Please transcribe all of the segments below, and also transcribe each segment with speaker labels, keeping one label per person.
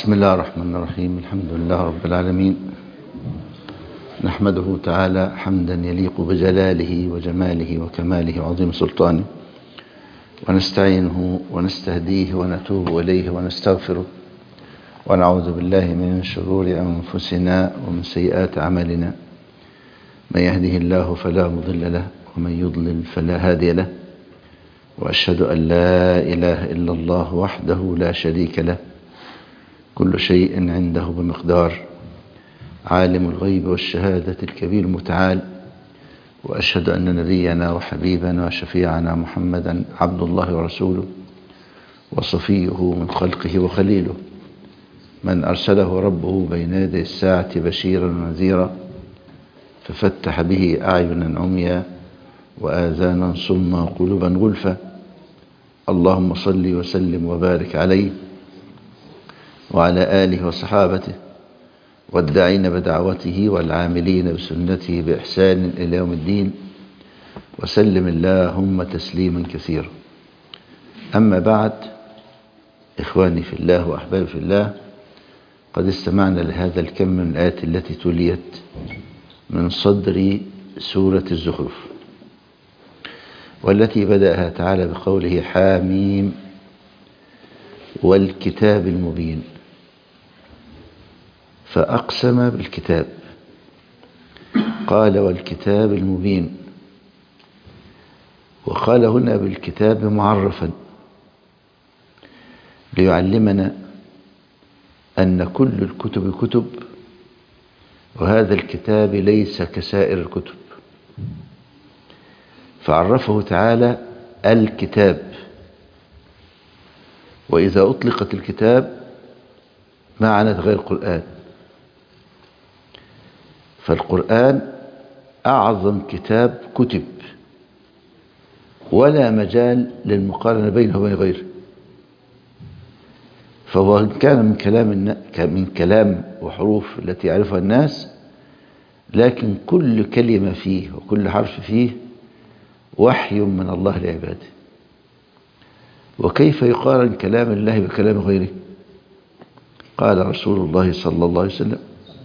Speaker 1: بسم الله الرحمن الرحيم الحمد لله رب العالمين نحمده تعالى حمدا يليق بجلاله وجماله وكماله وعظيم سلطانه ونستعينه ونستهديه ونتوب إليه ونستغفره ونعوذ بالله من شرور أنفسنا ومن سيئات أعمالنا من يهده الله فلا مضل له ومن يضلل فلا هادي له وأشهد أن لا إله إلا الله وحده لا شريك له كل شيء عنده بمقدار عالم الغيب والشهادة الكبير المتعال وأشهد أن نبينا وحبيبنا وشفيعنا محمدا عبد الله ورسوله وصفيه من خلقه وخليله من أرسله ربه بين يدي الساعة بشيرا ونذيرا ففتح به أعينا عميا وآذانا صما وقلوبا غلفا اللهم صل وسلم وبارك عليه وعلى آله وصحابته والداعين بدعوته والعاملين بسنته بإحسان إلى يوم الدين وسلم اللهم تسليما كثيرا أما بعد إخواني في الله وأحبابي في الله قد استمعنا لهذا الكم من الآيات التي تليت من صدر سورة الزخرف والتي بدأها تعالى بقوله حاميم والكتاب المبين فأقسم بالكتاب قال والكتاب المبين وقال هنا بالكتاب معرفا ليعلمنا أن كل الكتب كتب وهذا الكتاب ليس كسائر الكتب فعرفه تعالى الكتاب وإذا أطلقت الكتاب معنت غير القرآن فالقرآن أعظم كتاب كتب ولا مجال للمقارنة بينه وبين غيره فهو إن كان من كلام من كلام وحروف التي يعرفها الناس لكن كل كلمة فيه وكل حرف فيه وحي من الله لعباده وكيف يقارن كلام الله بكلام غيره قال رسول الله صلى الله عليه وسلم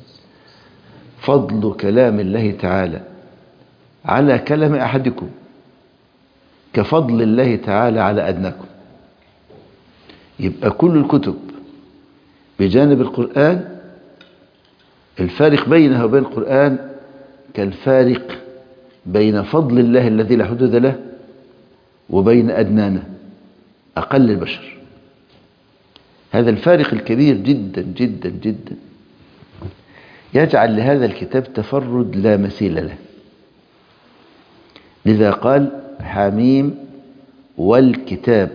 Speaker 1: فضل كلام الله تعالى على كلام أحدكم كفضل الله تعالى على أدناكم يبقى كل الكتب بجانب القرآن الفارق بينها وبين القرآن كالفارق بين فضل الله الذي لا حدود له وبين أدنانا أقل البشر هذا الفارق الكبير جدا جدا جدا يجعل لهذا الكتاب تفرد لا مثيل له لذا قال حميم والكتاب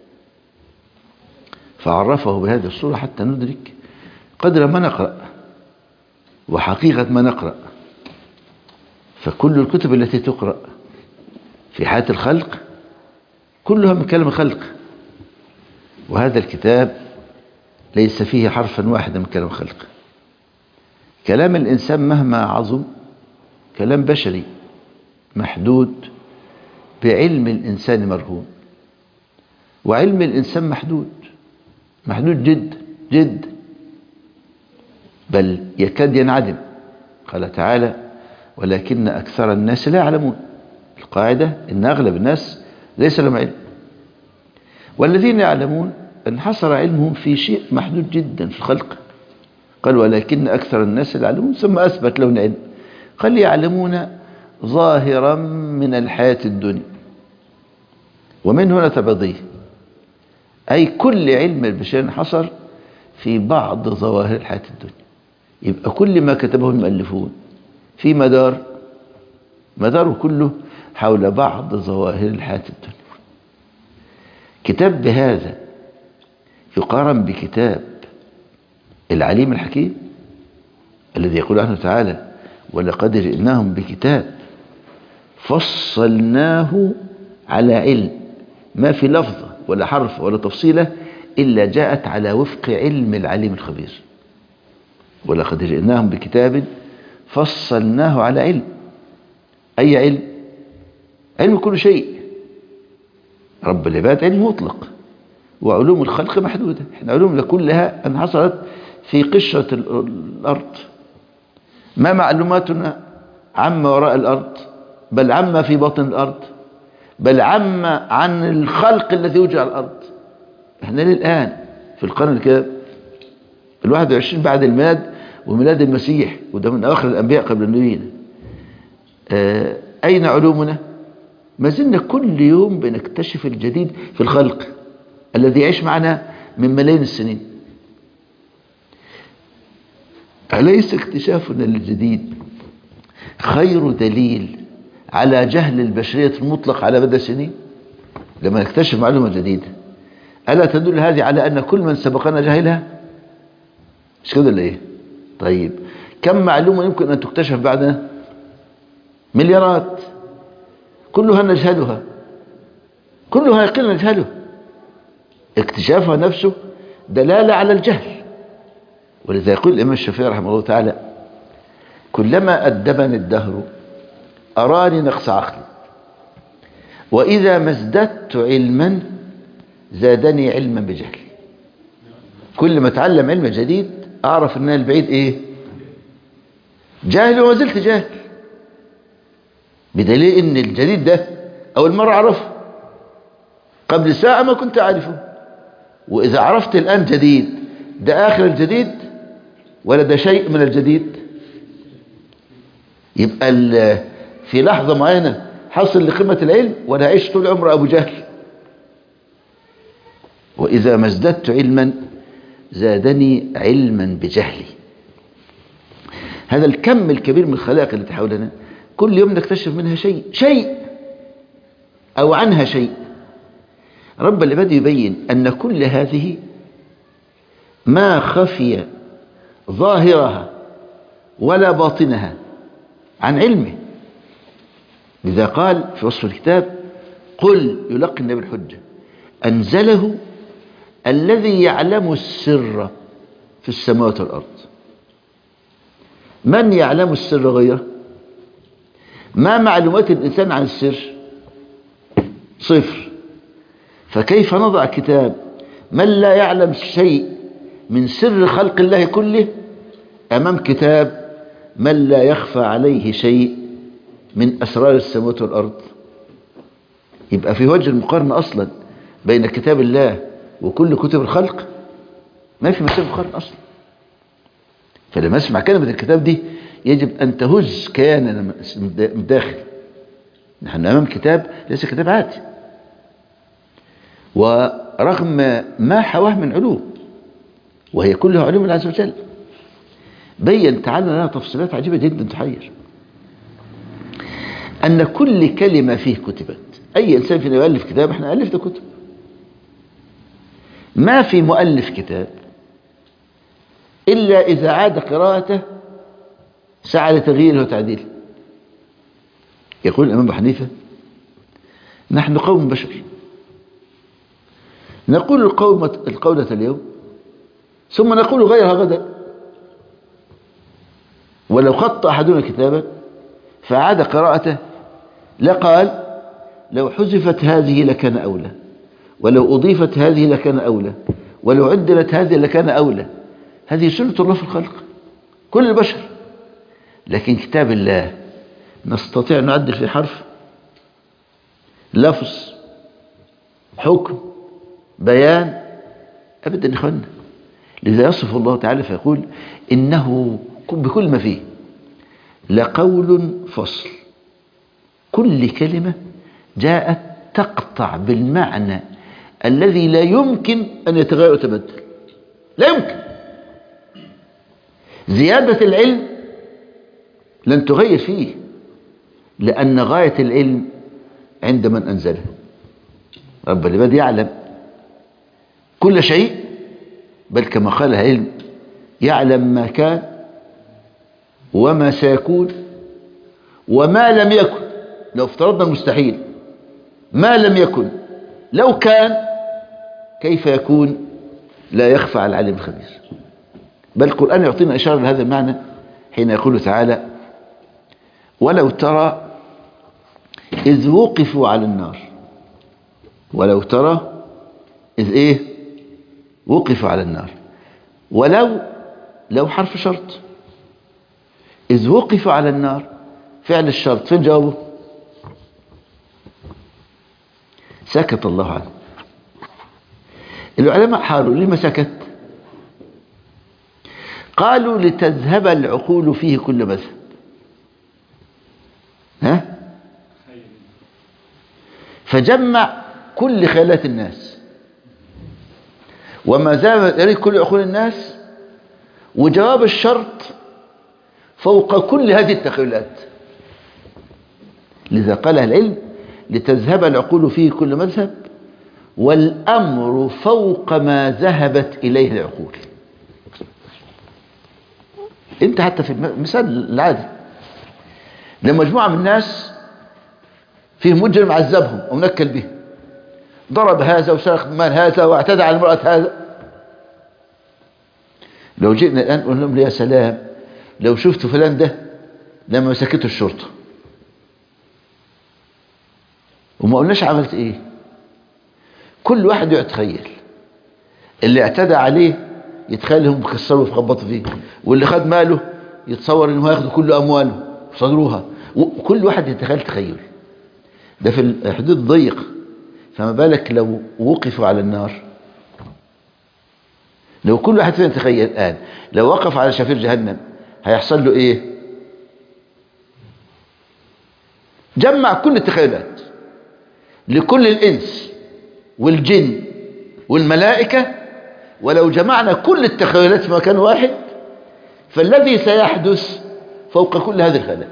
Speaker 1: فعرفه بهذه الصورة حتى ندرك قدر ما نقرأ وحقيقة ما نقرأ فكل الكتب التي تقرأ في حياة الخلق كلها من كلام خلق وهذا الكتاب ليس فيه حرفا واحدا من كلام خلق كلام الإنسان مهما عظم كلام بشري محدود بعلم الإنسان مرهون وعلم الإنسان محدود محدود جد جد بل يكاد ينعدم قال تعالى ولكن أكثر الناس لا يعلمون القاعدة إن أغلب الناس ليس لهم علم والذين يعلمون انحصر علمهم في شيء محدود جدا في الخلق قال ولكن أكثر الناس لا يعلمون ثم أثبت لهم علم قال يعلمون ظاهرا من الحياة الدنيا ومن هنا تبضيه أي كل علم البشر انحصر في بعض ظواهر الحياة الدنيا يبقى كل ما كتبه المؤلفون في مدار مداره كله حول بعض ظواهر الحياة الدنيا كتاب بهذا يقارن بكتاب العليم الحكيم الذي يقول عنه تعالى ولقد جئناهم بكتاب فصلناه على علم ما في لفظة ولا حرف ولا تفصيلة إلا جاءت على وفق علم العليم الخبير ولقد جئناهم بكتاب فصلناه على علم أي علم علم كل شيء رب العباد علم مطلق وعلوم الخلق محدودة احنا علومنا كلها أن حصلت في قشرة ال- الأرض ما معلوماتنا عما وراء الأرض بل عما في باطن الأرض بل عما عن الخلق الذي وجع الأرض احنا للآن في القرن الكام الواحد وعشرين بعد الميلاد وميلاد المسيح وده من أواخر الأنبياء قبل النبيين آه أين علومنا ما زلنا كل يوم بنكتشف الجديد في الخلق الذي يعيش معنا من ملايين السنين أليس اكتشافنا للجديد خير دليل على جهل البشرية المطلق على مدى السنين لما نكتشف معلومة جديدة ألا تدل هذه على أن كل من سبقنا جاهلها مش كده ولا إيه طيب كم معلومة يمكن أن تكتشف بعدنا مليارات كلها نجهلها كلها يقين نجهلها اكتشافها نفسه دلالة على الجهل ولذا يقول الإمام الشافعي رحمه الله تعالى كلما أدبني الدهر أراني نقص عقلي وإذا ما ازددت علما زادني علما بجهلي كل ما اتعلم علم جديد أعرف أن البعيد إيه جاهل وما زلت جاهل بدليل أن الجديد ده أول مرة أعرفه قبل ساعة ما كنت أعرفه وإذا عرفت الآن جديد ده آخر الجديد ولا ده شيء من الجديد يبقى ال- في لحظة معينة حصل لقمة العلم ولا عيش طول عمر أبو جهل وإذا ما ازددت علما زادني علما بجهلي هذا الكم الكبير من الخلائق التي حولنا كل يوم نكتشف منها شيء شيء أو عنها شيء رب العباد يبين أن كل هذه ما خفي ظاهرها ولا باطنها عن علمه لذا قال في وصف الكتاب قل يلقي النبي الحجة أنزله الذي يعلم السر في السماوات والأرض من يعلم السر غيره ما معلومات الإنسان عن السر صفر فكيف نضع كتاب من لا يعلم شيء من سر خلق الله كله أمام كتاب من لا يخفى عليه شيء من أسرار السماوات والأرض يبقى في وجه المقارنة أصلا بين كتاب الله وكل كتب الخلق ما في مسافة مقارنة أصلا فلما اسمع كلمة الكتاب دي يجب أن تهز كياننا من الداخل نحن أمام كتاب ليس كتاب عادي ورغم ما حواه من علوم وهي كلها علوم الله عز وجل بين تعالى لنا تفصيلات عجيبة جدا تحير أن كل كلمة فيه كتبت أي إنسان فينا يؤلف كتاب احنا ألفنا كتب ما في مؤلف كتاب إلا إذا عاد قراءته سعى لتغييره وتعديله يقول الإمام أبو حنيفة نحن قوم بشر نقول القومة القولة اليوم ثم نقول غيرها غدا ولو خط أحدنا كتابا فعاد قراءته لقال لو حذفت هذه لكان أولى ولو أضيفت هذه لكان أولى ولو عدلت هذه لكان أولى هذه سنة الله في الخلق كل البشر لكن كتاب الله نستطيع أن نعدل في حرف لفظ حكم بيان أبدا يا إخوانا لذا يصف الله تعالى فيقول إنه بكل ما فيه لقول فصل كل كلمة جاءت تقطع بالمعنى الذي لا يمكن أن يتغير ويتبدل لا يمكن زيادة العلم لن تغير فيه لأن غاية العلم عند من أنزله رب العباد يعلم كل شيء بل كما قال العلم يعلم ما كان وما سيكون وما لم يكن لو افترضنا المستحيل ما لم يكن لو كان كيف يكون لا يخفى على العلم الخبير بل القرآن يعطينا إشارة لهذا المعنى حين يقول تعالى ولو ترى إذ وقفوا على النار ولو ترى إذ إيه وقفوا على النار ولو لو حرف شرط إذ وقفوا على النار فعل الشرط فين جاوبه سكت الله عنه العلماء حاروا لما سكت قالوا لتذهب العقول فيه كل مذهب ها فجمع كل خيالات الناس وما زال يريد كل عقول الناس وجواب الشرط فوق كل هذه التخيلات لذا قال العلم لتذهب العقول فيه كل مذهب والأمر فوق ما ذهبت إليه العقول انت حتى في المثال العادي لما مجموعة من الناس فيه مجرم عذبهم ومنكل به ضرب هذا وسرق مال هذا واعتدى على المرأة هذا لو جئنا الآن قلنا لهم يا سلام لو شفتوا فلان ده لما مسكته الشرطة وما قلناش عملت ايه كل واحد يتخيل اللي اعتدى عليه يتخيل هم بيكسروا ويخبطوا فيه واللي خد ماله يتصور انه هياخدوا كل امواله وصدروها وكل واحد يتخيل تخيل ده في الحدود ضيق فما بالك لو وقفوا على النار لو كل واحد فينا تخيل الآن لو وقف على شفير جهنم هيحصل له ايه جمع كل التخيلات لكل الإنس والجن والملائكة ولو جمعنا كل التخيلات في مكان واحد فالذي سيحدث فوق كل هذه الخيالات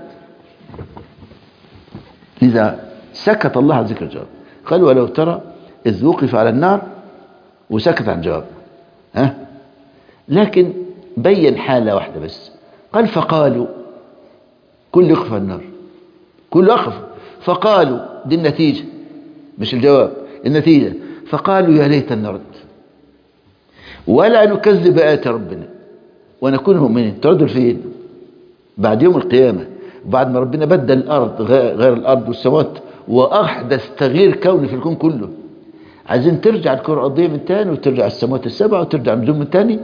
Speaker 1: لذا سكت الله عن ذكر الجواب قال ولو ترى إذ وقف على النار وسكت عن جواب ها لكن بين حالة واحدة بس قال فقالوا كل يقف على النار كل وقف فقالوا دي النتيجة مش الجواب النتيجة فقالوا يا ليت نرد ولا نكذب آيات ربنا ونكون مؤمنين تردوا فين بعد يوم القيامة بعد ما ربنا بدل الأرض غير الأرض والسماوات وأحدث تغيير كوني في الكون كله عايزين ترجع الكرة الأرضية من تاني وترجع السماوات السبعة وترجع النجوم من تاني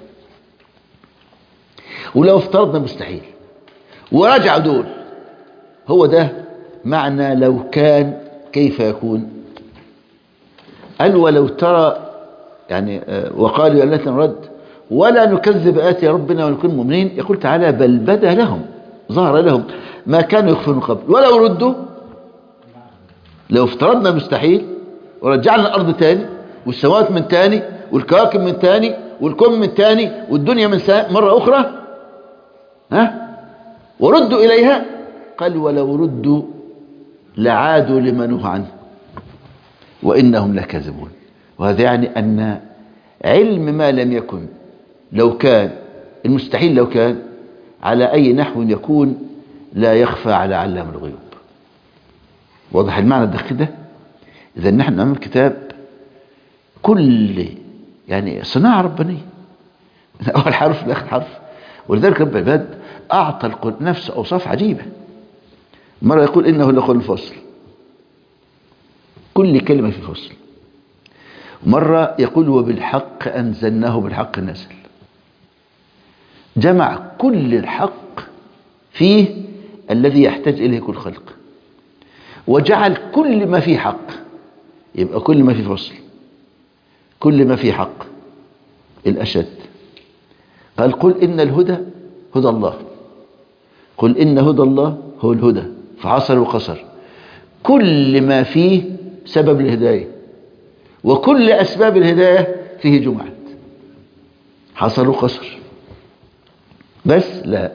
Speaker 1: ولو افترضنا مستحيل ورجعوا دول هو ده معنى لو كان كيف يكون قال ولو ترى يعني وقالوا يا ليتنا نرد ولا نكذب آيات ربنا ونكون مؤمنين يقول تعالى بل بدا لهم ظهر لهم ما كانوا يخفون قبل ولو ردوا لو افترضنا مستحيل ورجعنا الأرض تاني والسماوات من تاني والكواكب من تاني والكون من تاني والدنيا من مرة أخرى ها وردوا إليها قال ولو ردوا لعادوا لما نهوا عنه وإنهم لكاذبون وهذا يعني أن علم ما لم يكن لو كان المستحيل لو كان على أي نحو يكون لا يخفى على علام الغيوب واضح المعنى الدقيق ده إذا نحن أمام كتاب كل يعني صناعة ربانية أول حرف لآخر حرف ولذلك رب العباد أعطى القرآن نفس أوصاف عجيبة مرة يقول إنه لقول الفصل كل كلمة في الفصل مرة يقول وبالحق أنزلناه بالحق نزل جمع كل الحق فيه الذي يحتاج إليه كل خلق وجعل كل ما فيه حق يبقى كل ما فيه فصل كل ما فيه حق الأشد قال قل إن الهدى هدى الله قل إن هدى الله هو الهدى فحصر وقصر كل ما فيه سبب الهداية وكل أسباب الهداية فيه جمعة حصر وقصر بس لا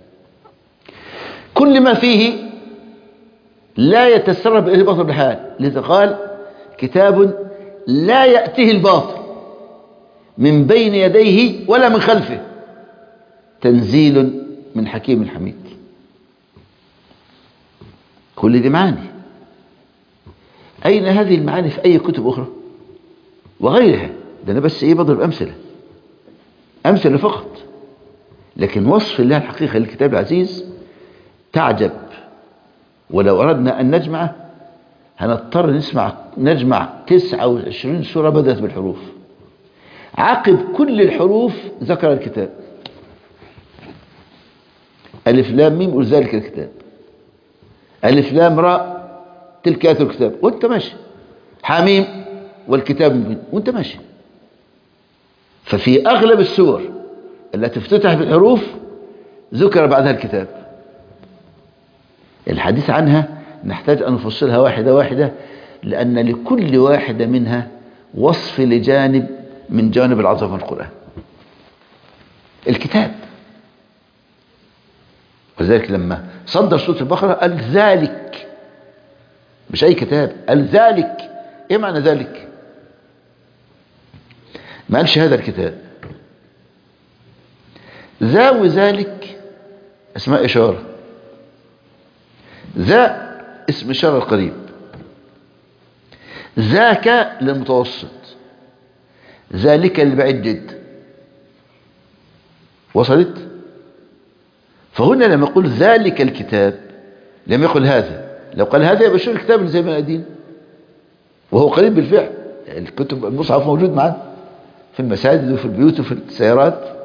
Speaker 1: كل ما فيه لا يتسرب إليه الباطل بحال لذا قال كتاب لا يأتيه الباطل من بين يديه ولا من خلفه تنزيل من حكيم حميد كل دي معاني أين هذه المعاني في أي كتب أخرى وغيرها ده أنا بس إيه بضرب أمثلة أمثلة فقط لكن وصف الله الحقيقة للكتاب العزيز تعجب ولو أردنا أن نجمعه هنضطر نسمع نجمع 29 سورة بدأت بالحروف عقب كل الحروف ذكر الكتاب ألف لام ميم قل ذلك الكتاب ألف لام راء تلك آيات الكتاب وانت ماشي حميم والكتاب مبين وانت ماشي ففي أغلب السور التي افتتح بالحروف ذكر بعدها الكتاب الحديث عنها نحتاج أن نفصلها واحدة واحدة لأن لكل واحدة منها وصف لجانب من جانب العظمة في القرآن الكتاب ولذلك لما صدر سورة البقرة قال ذلك مش أي كتاب قال ذلك إيه معنى ذلك ما قالش هذا الكتاب ذا وذلك اسماء إشارة ذا اسم إشارة القريب ذاك للمتوسط ذلك البعيد جدا وصلت فهنا لما يقول ذلك الكتاب لم يقل هذا لو قال هذا يبقى شو الكتاب اللي زي ما قاعدين وهو قريب بالفعل الكتب المصحف موجود معنا في المساجد وفي البيوت وفي السيارات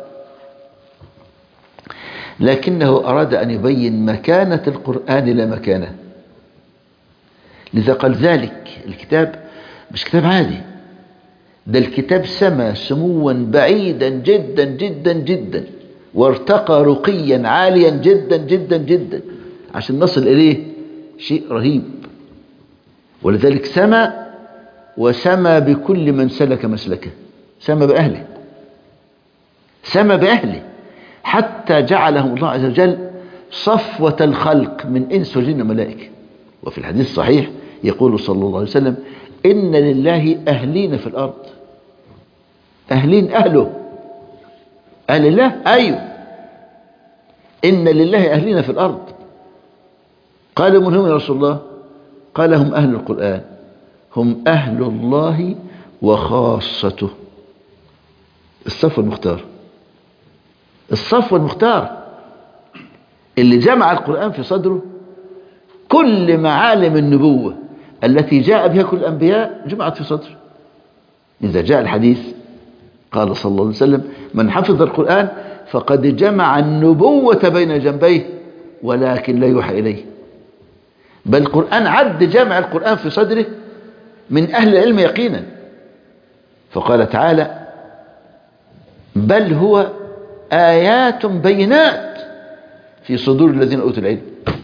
Speaker 1: لكنه أراد أن يبين مكانة القرآن لا مكانه لذا قال ذلك الكتاب مش كتاب عادي ده الكتاب سما سموا بعيدا جدا جدا جدا وارتقى رقيا عاليا جدا جدا جدا عشان نصل إليه شيء رهيب ولذلك سما وسما بكل من سلك مسلكه سما بأهله سما بأهله حتى جعلهم الله عز وجل صفوة الخلق من إنس وجن وملائكة وفي الحديث الصحيح يقول صلى الله عليه وسلم إن لله أهلين في الأرض أهلين أهله أهل الله أيوه إن لله أهلين في الأرض قال من هم يا رسول الله قال هم أهل القرآن هم أهل الله وخاصته الصفوة المختار الصفوة المختار اللي جمع القرآن في صدره كل معالم النبوة التي جاء بها كل الأنبياء جمعت في صدره إذا جاء الحديث قال صلى الله عليه وسلم من حفظ القرآن فقد جمع النبوة بين جنبيه ولكن لا يوحى إليه بل القرآن عد جامع القرآن في صدره من أهل العلم يقينا فقال تعالى بل هو آيات بينات في صدور الذين أوتوا العلم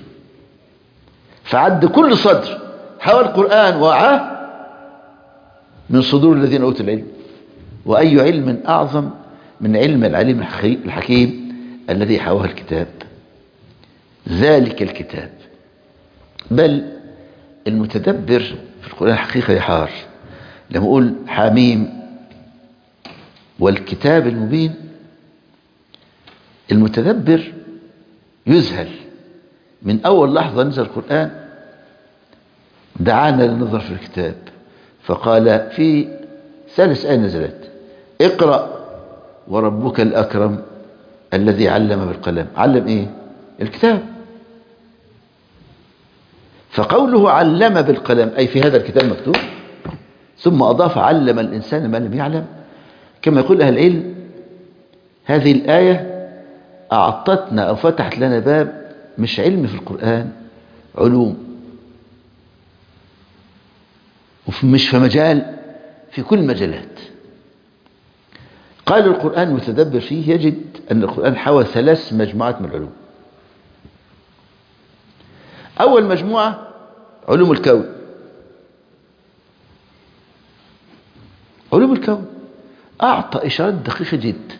Speaker 1: فعد كل صدر حوى القرآن وعاه من صدور الذين أوتوا العلم وأي علم أعظم من علم العليم الحكيم الذي حواه الكتاب ذلك الكتاب بل المتدبر في القرآن حقيقة يحار لما أقول حميم والكتاب المبين المتدبر يذهل من أول لحظة نزل القرآن دعانا للنظر في الكتاب فقال في ثالث آية نزلت اقرأ وربك الأكرم الذي علم بالقلم علم ايه الكتاب فقوله علم بالقلم أي في هذا الكتاب مكتوب ثم أضاف علم الإنسان ما لم يعلم كما يقول أهل العلم هذه الآية أعطتنا أو فتحت لنا باب مش علم في القرآن علوم ومش في مجال في كل المجالات قال القرآن متدبر فيه يجد أن القرآن حوى ثلاث مجموعات من العلوم أول مجموعة علوم الكون علوم الكون أعطى إشارات دقيقة جدا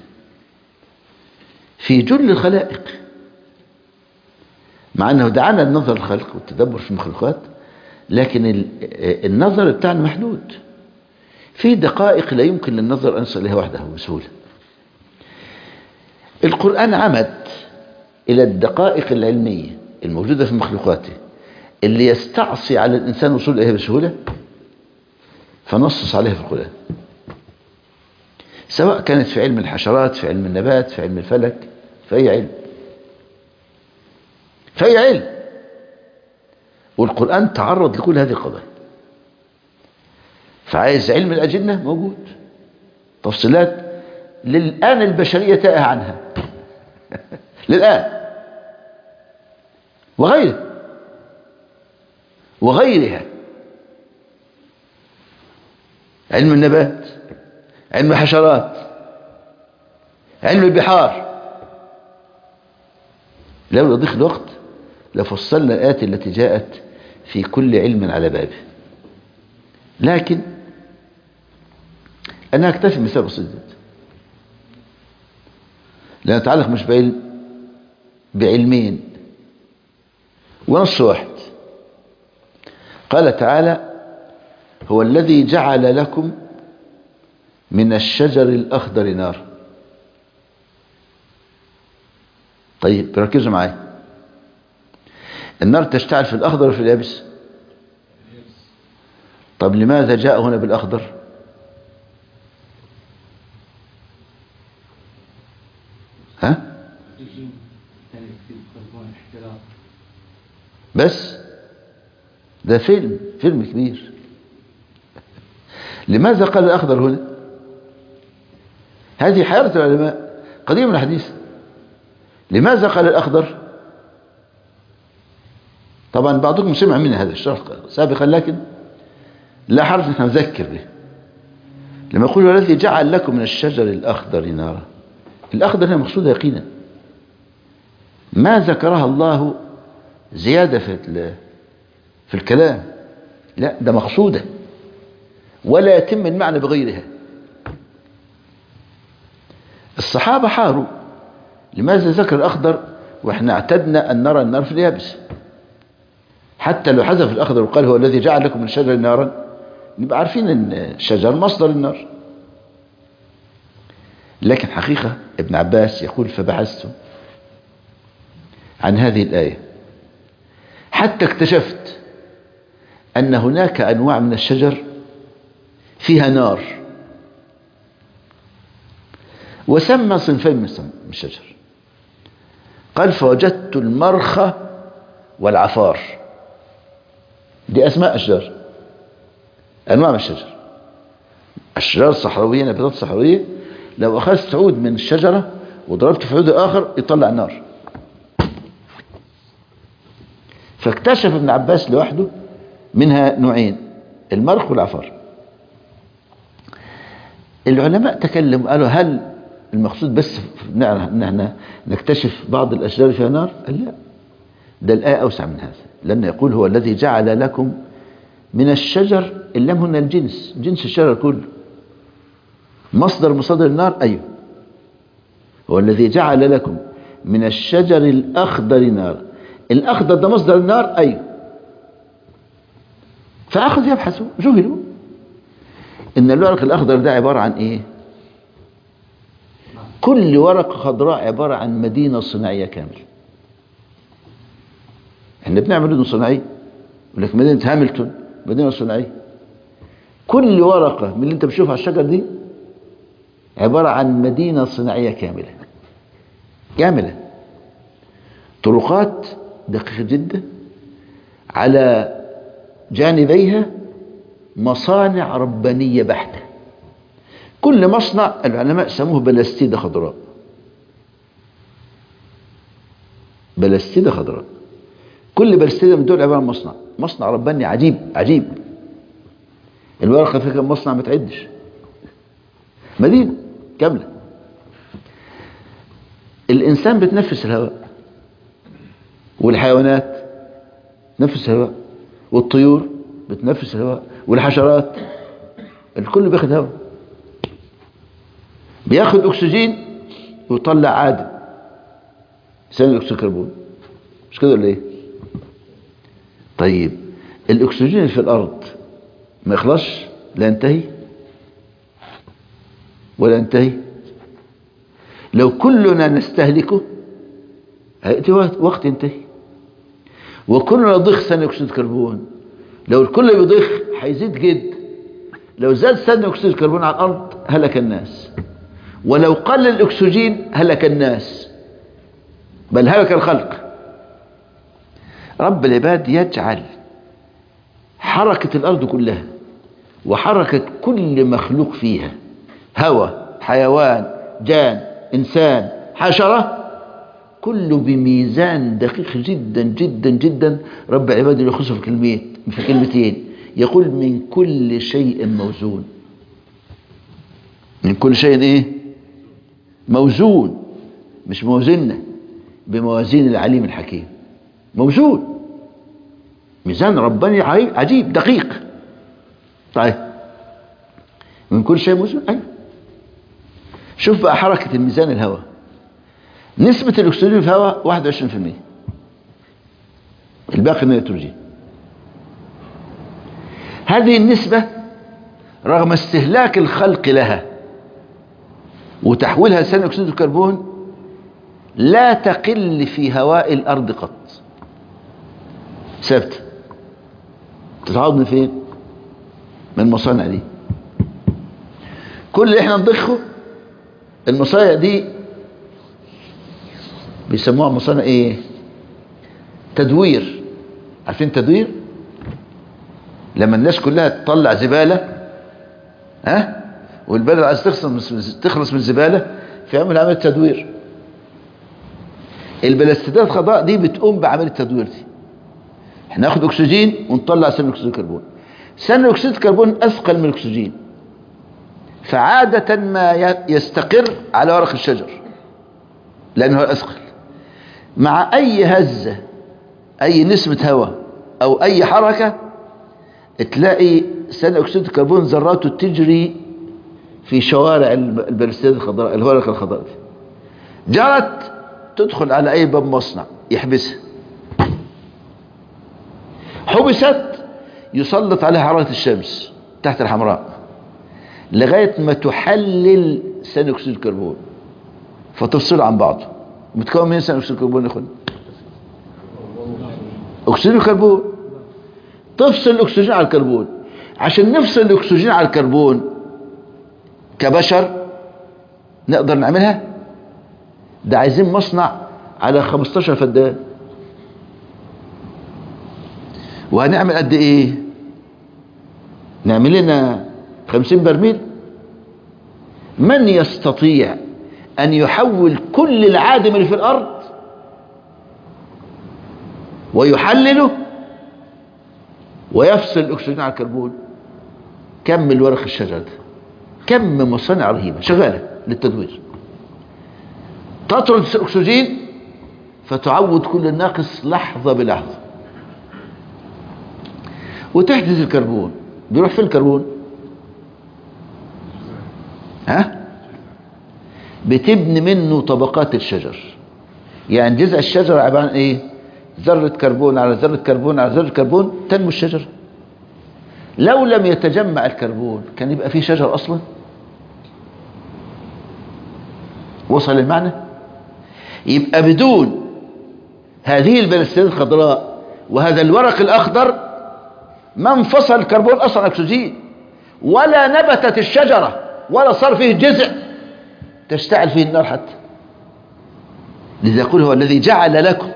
Speaker 1: في جل الخلائق مع أنه دعانا النظر الخلق والتدبر في المخلوقات لكن النظر بتاعنا محدود في دقائق لا يمكن للنظر أن يصل إليها وحده بسهولة القرآن عمد إلى الدقائق العلمية الموجودة في مخلوقاته اللي يستعصي على الإنسان الوصول إليها بسهولة فنصص عليها في القرآن سواء كانت في علم الحشرات في علم النبات في علم الفلك في أي علم في أي علم والقرآن تعرض لكل هذه القضايا فعايز علم الأجنة موجود تفصيلات للآن البشرية تائه عنها للآن وغيره وغيرها علم النبات علم الحشرات علم البحار لو يضيق الوقت لفصلنا الآيات التي جاءت في كل علم على بابه لكن أنا أكتفي مثال بسيط جدا لا نتعلق مش بعلم بعلمين ونص واحد قال تعالى هو الذي جعل لكم من الشجر الأخضر نار طيب ركزوا معايا النار تشتعل في الأخضر وفي اليابس طب لماذا جاء هنا بالأخضر ها بس ده فيلم فيلم كبير لماذا قال الأخضر هنا هذه حيرة العلماء قديما حديثا لماذا قال الأخضر طبعا بعضكم سمع مني هذا الشرح سابقا لكن لا حرج نحن نذكر به لما يقول الذي جعل لكم من الشجر الأخضر نارا الأخضر هنا مقصود يقينا ما ذكرها الله زيادة في في الكلام لا ده مقصودة ولا يتم المعنى بغيرها الصحابة حاروا لماذا ذكر الأخضر وإحنا اعتدنا أن نرى النار في اليابس حتى لو حذف الأخضر وقال هو الذي جعل لكم من الشجر نارا نبقى عارفين أن الشجر مصدر النار لكن حقيقة ابن عباس يقول فبحثت عن هذه الآية حتى اكتشفت أن هناك أنواع من الشجر فيها نار وسمى صنفين من الشجر قال فوجدت المرخى والعفار دي أسماء أشجار أنواع من الشجر أشجار صحراوية نباتات صحراوية لو أخذت عود من الشجرة وضربت في عود آخر يطلع نار فاكتشف ابن عباس لوحده منها نوعين المرخ والعفار العلماء تكلموا قالوا هل المقصود بس ان احنا نكتشف بعض الاشجار فيها نار قال لا ده الايه اوسع من هذا لان يقول هو الذي جعل لكم من الشجر اللام هنا الجنس جنس الشجر كله مصدر مصادر النار ايوه هو الذي جعل لكم من الشجر الاخضر نار الاخضر ده مصدر النار ايوه فاخذ يبحثوا جهلوا ان الورق الاخضر ده عباره عن ايه كل ورقة خضراء عبارة عن مدينة صناعية كاملة احنا بنعمل مدينة صناعية يقول لك مدينة هاملتون مدينة صناعية كل ورقة من اللي انت بتشوفها على الشجر دي عبارة عن مدينة صناعية كاملة كاملة طرقات دقيقة جدا على جانبيها مصانع ربانية بحتة كل مصنع العلماء سموه بلاستيدة خضراء بلاستيدة خضراء كل بلاستيدة من دول عبارة عن مصنع مصنع رباني عجيب عجيب الورقة فيها كم مصنع ما تعدش مدينة كاملة الإنسان بتنفس الهواء والحيوانات تنفس الهواء والطيور بتنفس الهواء والحشرات الكل بياخد هواء بياخد اكسجين ويطلع عادم ثاني اكسيد الكربون مش كده ولا ايه طيب الاكسجين اللي في الارض ما يخلصش لا ينتهي ولا ينتهي لو كلنا نستهلكه هيأتي وقت ينتهي وكلنا يضيخ ثاني اكسيد الكربون لو الكل بيضيخ هيزيد جد لو زاد ثاني اكسيد الكربون على الارض هلك الناس ولو قل الاكسجين هلك الناس بل هلك الخلق رب العباد يجعل حركة الارض كلها وحركة كل مخلوق فيها هواء حيوان جان إنسان حشرة كله بميزان دقيق جدا جدا جدا رب عباده يخصه في كلمتين في كلمتين يقول من كل شيء موزون من كل شيء ايه موزون مش موزنة بموازين العليم الحكيم موزون ميزان رباني عجيب دقيق طيب من كل شيء موزون ايوه شوف بقى حركة الميزان الهواء نسبة الأكسجين في الهواء 21% الباقي نيتروجين هذه النسبة رغم استهلاك الخلق لها وتحويلها لثاني أكسيد الكربون لا تقل في هواء الأرض قط ثابتة تتعوض من فين؟ من المصانع دي كل اللي احنا نضخه المصانع دي بيسموها مصانع ايه تدوير عارفين تدوير لما الناس كلها تطلع زبالة ها والبلد عايز تخلص تخلص من الزبالة فيعمل عملية تدوير البلاستيدات الخضراء دي بتقوم بعملية التدوير دي احنا ناخد اكسجين ونطلع ثاني اكسيد الكربون ثاني اكسيد الكربون اثقل من الاكسجين فعادة ما يستقر على ورق الشجر لانه اثقل مع اي هزة اي نسمة هواء او اي حركة تلاقي ثاني اكسيد الكربون ذراته تجري في شوارع البلاستيدات الخضراء الورقة الخضراء دي جرت تدخل على اي باب مصنع يحبسها حبست يسلط عليها حرارة الشمس تحت الحمراء لغاية ما تحلل ثاني اكسيد الكربون فتفصل عن بعضه متكون من ثاني اكسيد الكربون يا اخوان اكسيد الكربون تفصل الاكسجين على الكربون عشان نفصل الاكسجين على الكربون كبشر نقدر نعملها ده عايزين مصنع على 15 فدان وهنعمل قد ايه نعمل لنا 50 برميل من يستطيع ان يحول كل العادم اللي في الارض ويحلله ويفصل الاكسجين على الكربون كم الورق الشجر ده كم مصانع رهيبه شغاله للتدوير تطرد الاكسجين فتعوض كل الناقص لحظه بلحظه وتحدث الكربون بيروح فين الكربون ها بتبني منه طبقات الشجر يعني جذع الشجرة عبارة عن ايه ذرة كربون على ذرة كربون على ذرة كربون تنمو الشجرة لو لم يتجمع الكربون كان يبقى فيه شجر اصلا وصل المعنى يبقى بدون هذه البلاستيدات الخضراء وهذا الورق الاخضر ما انفصل الكربون اصلا اكسجين ولا نبتت الشجرة ولا صار فيه جذع تشتعل فيه النار حتى لذا يقول هو الذي جعل لكم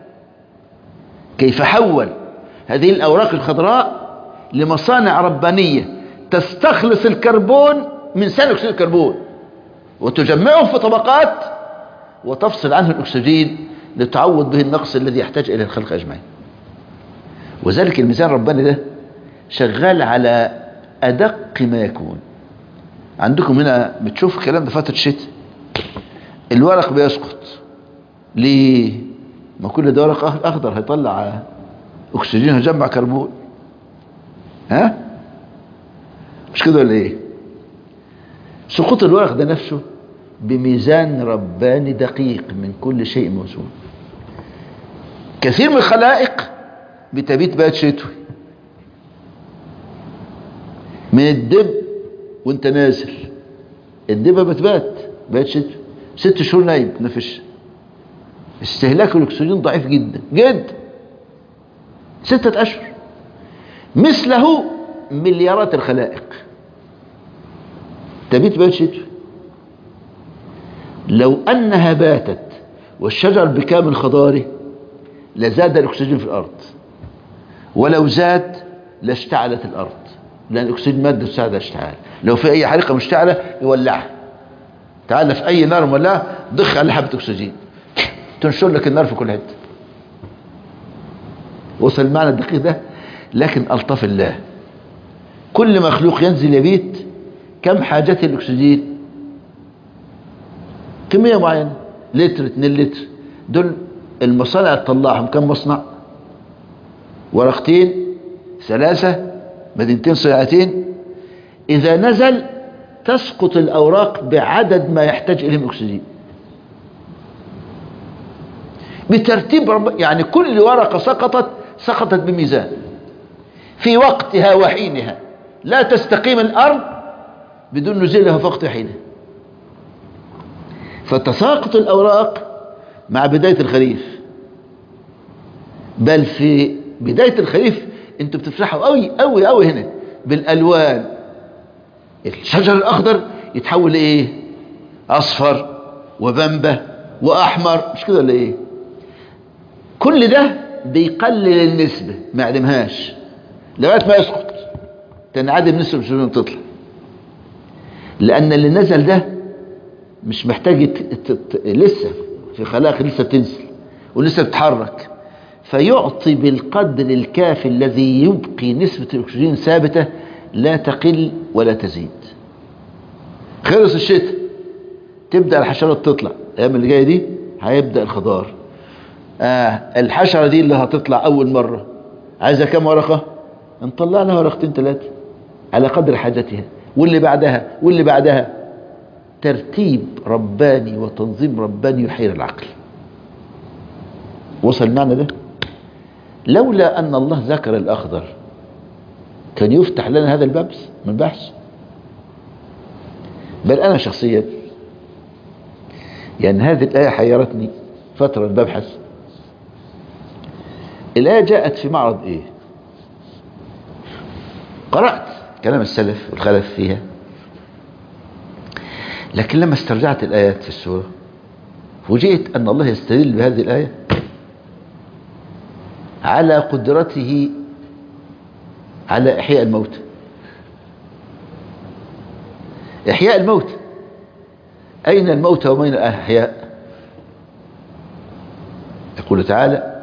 Speaker 1: كيف حول هذه الأوراق الخضراء لمصانع ربانية تستخلص الكربون من ثاني أكسيد الكربون وتجمعه في طبقات وتفصل عنه الأكسجين لتعوض به النقص الذي يحتاج إلى الخلق أجمعين وذلك الميزان الرباني ده شغال على أدق ما يكون عندكم هنا بتشوف الكلام ده فترة الشتاء الورق بيسقط ليه ما كل ده ورق اخضر هيطلع اكسجين هيجمع كربون ها مش كده ولا ايه سقوط الورق ده نفسه بميزان رباني دقيق من كل شيء موزون كثير من الخلائق بتبيت بات شتوي من الدب وانت نازل الدبة بتبات بات شتوي ست شهور نايم نفش استهلاك الاكسجين ضعيف جدا جدا ستة اشهر مثله مليارات الخلائق تبيت بات شتوي لو انها باتت والشجر بكامل خضاره لزاد الاكسجين في الارض ولو زاد لاشتعلت الارض لان الاكسجين ماده تساعد على الاشتعال لو في اي حريقه مشتعله يولعها تعال في اي نار مولعه ضخ على حبه اكسجين تنشر لك النار في كل حته وصل المعنى الدقيق ده لكن الطف الله كل مخلوق ينزل يبيت كم حاجته الاكسجين كميه معينه لتر 2 لتر دول المصانع تطلعهم كم مصنع ورقتين ثلاثة مدينتين صياعتين إذا نزل تسقط الأوراق بعدد ما يحتاج إليهم أكسجين بترتيب رب يعني كل ورقة سقطت سقطت بميزان في وقتها وحينها لا تستقيم الأرض بدون نزولها في وقت حينها فتساقط الأوراق مع بداية الخريف بل في بداية الخريف انتوا بتفرحوا قوي قوي قوي هنا بالالوان الشجر الاخضر يتحول لايه اصفر وبنبه واحمر مش كده ولا ايه كل ده بيقلل النسبة ما يعدمهاش لغاية ما يسقط تنعدم نسبة الشجرة تطلع لان اللي نزل ده مش محتاج يت... ت... ت... لسه في خلاق لسه بتنزل ولسه بتتحرك فيعطي بالقدر الكافي الذي يبقي نسبة الأكسجين ثابتة لا تقل ولا تزيد خلص الشتاء تبدأ الحشرات تطلع الأيام اللي جاية دي هيبدأ الخضار آه الحشرة دي اللي هتطلع أول مرة عايزة كم ورقة نطلع لها ورقتين ثلاثة على قدر حاجتها واللي بعدها واللي بعدها ترتيب رباني وتنظيم رباني يحير العقل وصل المعنى ده لولا أن الله ذكر الأخضر كان يفتح لنا هذا الباب من بحث بل أنا شخصيا يعني هذه الآية حيرتني فترة ببحث الآية جاءت في معرض إيه قرأت كلام السلف والخلف فيها لكن لما استرجعت الآيات في السورة فوجئت أن الله يستدل بهذه الآية على قدرته على إحياء الموت إحياء الموت أين الموت ومين الأحياء يقول تعالى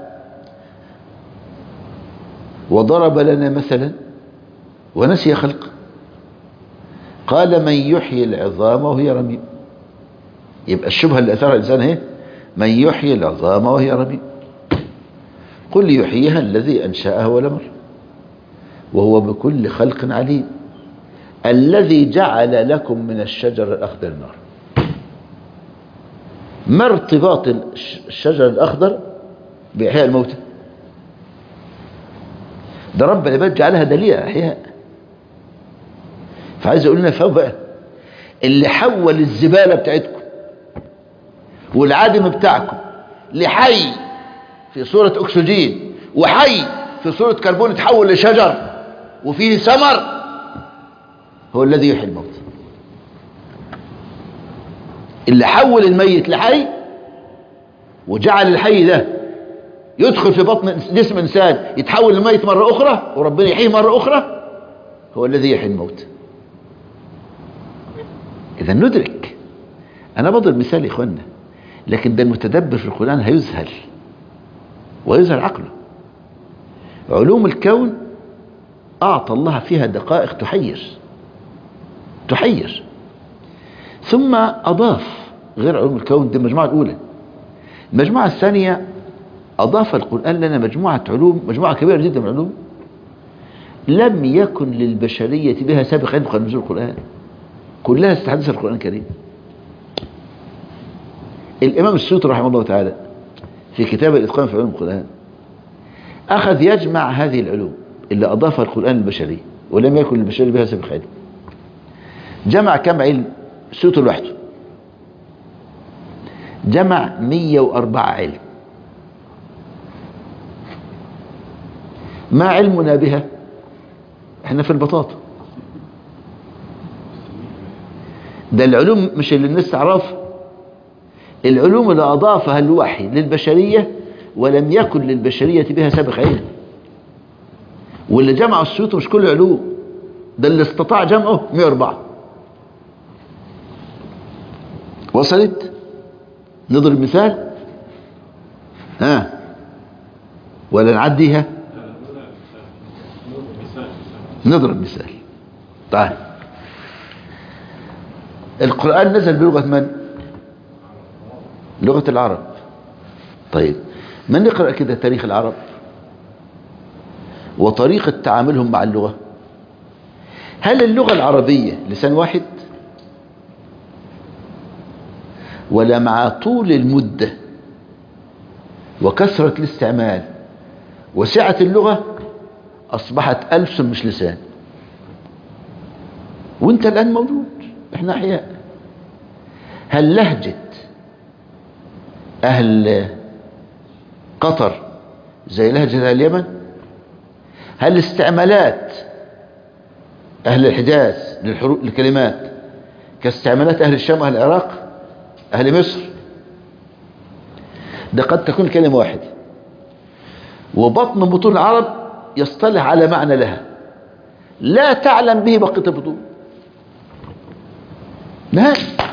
Speaker 1: وضرب لنا مثلا ونسي خلقه قال من يحيي العظام وهي رميم يبقى الشبهة اللي أثارها الإنسان هي من يحيي العظام وهي رميم قل يحييها الذي أنشأها ولمر وهو بكل خلق عليم الذي جعل لكم من الشجر الأخضر نار ما ارتباط الشجر الأخضر بإحياء الموتى ده رب العباد جعلها دليل إحياء فعايز اقول لنا فهم بقى اللي حول الزبالة بتاعتكم والعدم بتاعكم لحي في صورة اكسجين وحي في صورة كربون تحول لشجر وفيه ثمر هو الذي يحيي الموت اللي حول الميت لحي وجعل الحي ده يدخل في بطن جسم انسان يتحول لميت مرة اخرى وربنا يحييه مرة اخرى هو الذي يحيي الموت اذا ندرك انا بضرب مثال يا اخوانا لكن ده المتدبر في القرآن هيذهل ويذهل عقله علوم الكون اعطى الله فيها دقائق تحير تحير ثم اضاف غير علوم الكون دي المجموعة الاولى المجموعة الثانية اضاف القرآن لنا مجموعة علوم مجموعة كبيرة جدا من العلوم لم يكن للبشرية بها سابق عند نزول القرآن كلها استحدثها القرآن الكريم الإمام السيوطي رحمه الله تعالى في كتاب الإتقان في علوم القرآن أخذ يجمع هذه العلوم اللي أضافها القرآن البشري ولم يكن للبشرية بها سابق علم جمع كم علم السيوطي لوحده جمع 104 علم ما علمنا بها احنا في البطاطا ده العلوم مش اللي الناس تعرفها العلوم اللي أضافها الوحي للبشرية ولم يكن للبشرية بها سابق علم واللي جمع السيوط مش كل علوم ده اللي استطاع جمعه 104 وصلت نضرب مثال ها ولا نعديها نضرب مثال طيب القرآن نزل بلغة من لغة العرب طيب من يقرأ كده تاريخ العرب وطريقة تعاملهم مع اللغة هل اللغة العربية لسان واحد ولا مع طول المدة وكثرة الاستعمال وسعة اللغة أصبحت ألف مش لسان وانت الآن موجود احنا أحياء هل لهجة أهل قطر زي لهجة أهل اليمن هل استعمالات أهل الحجاز للحروف للكلمات كاستعمالات أهل الشام وأهل العراق أهل مصر ده قد تكون كلمة واحدة وبطن بطون العرب يصطلح على معنى لها لا تعلم به بقية البطون نهائي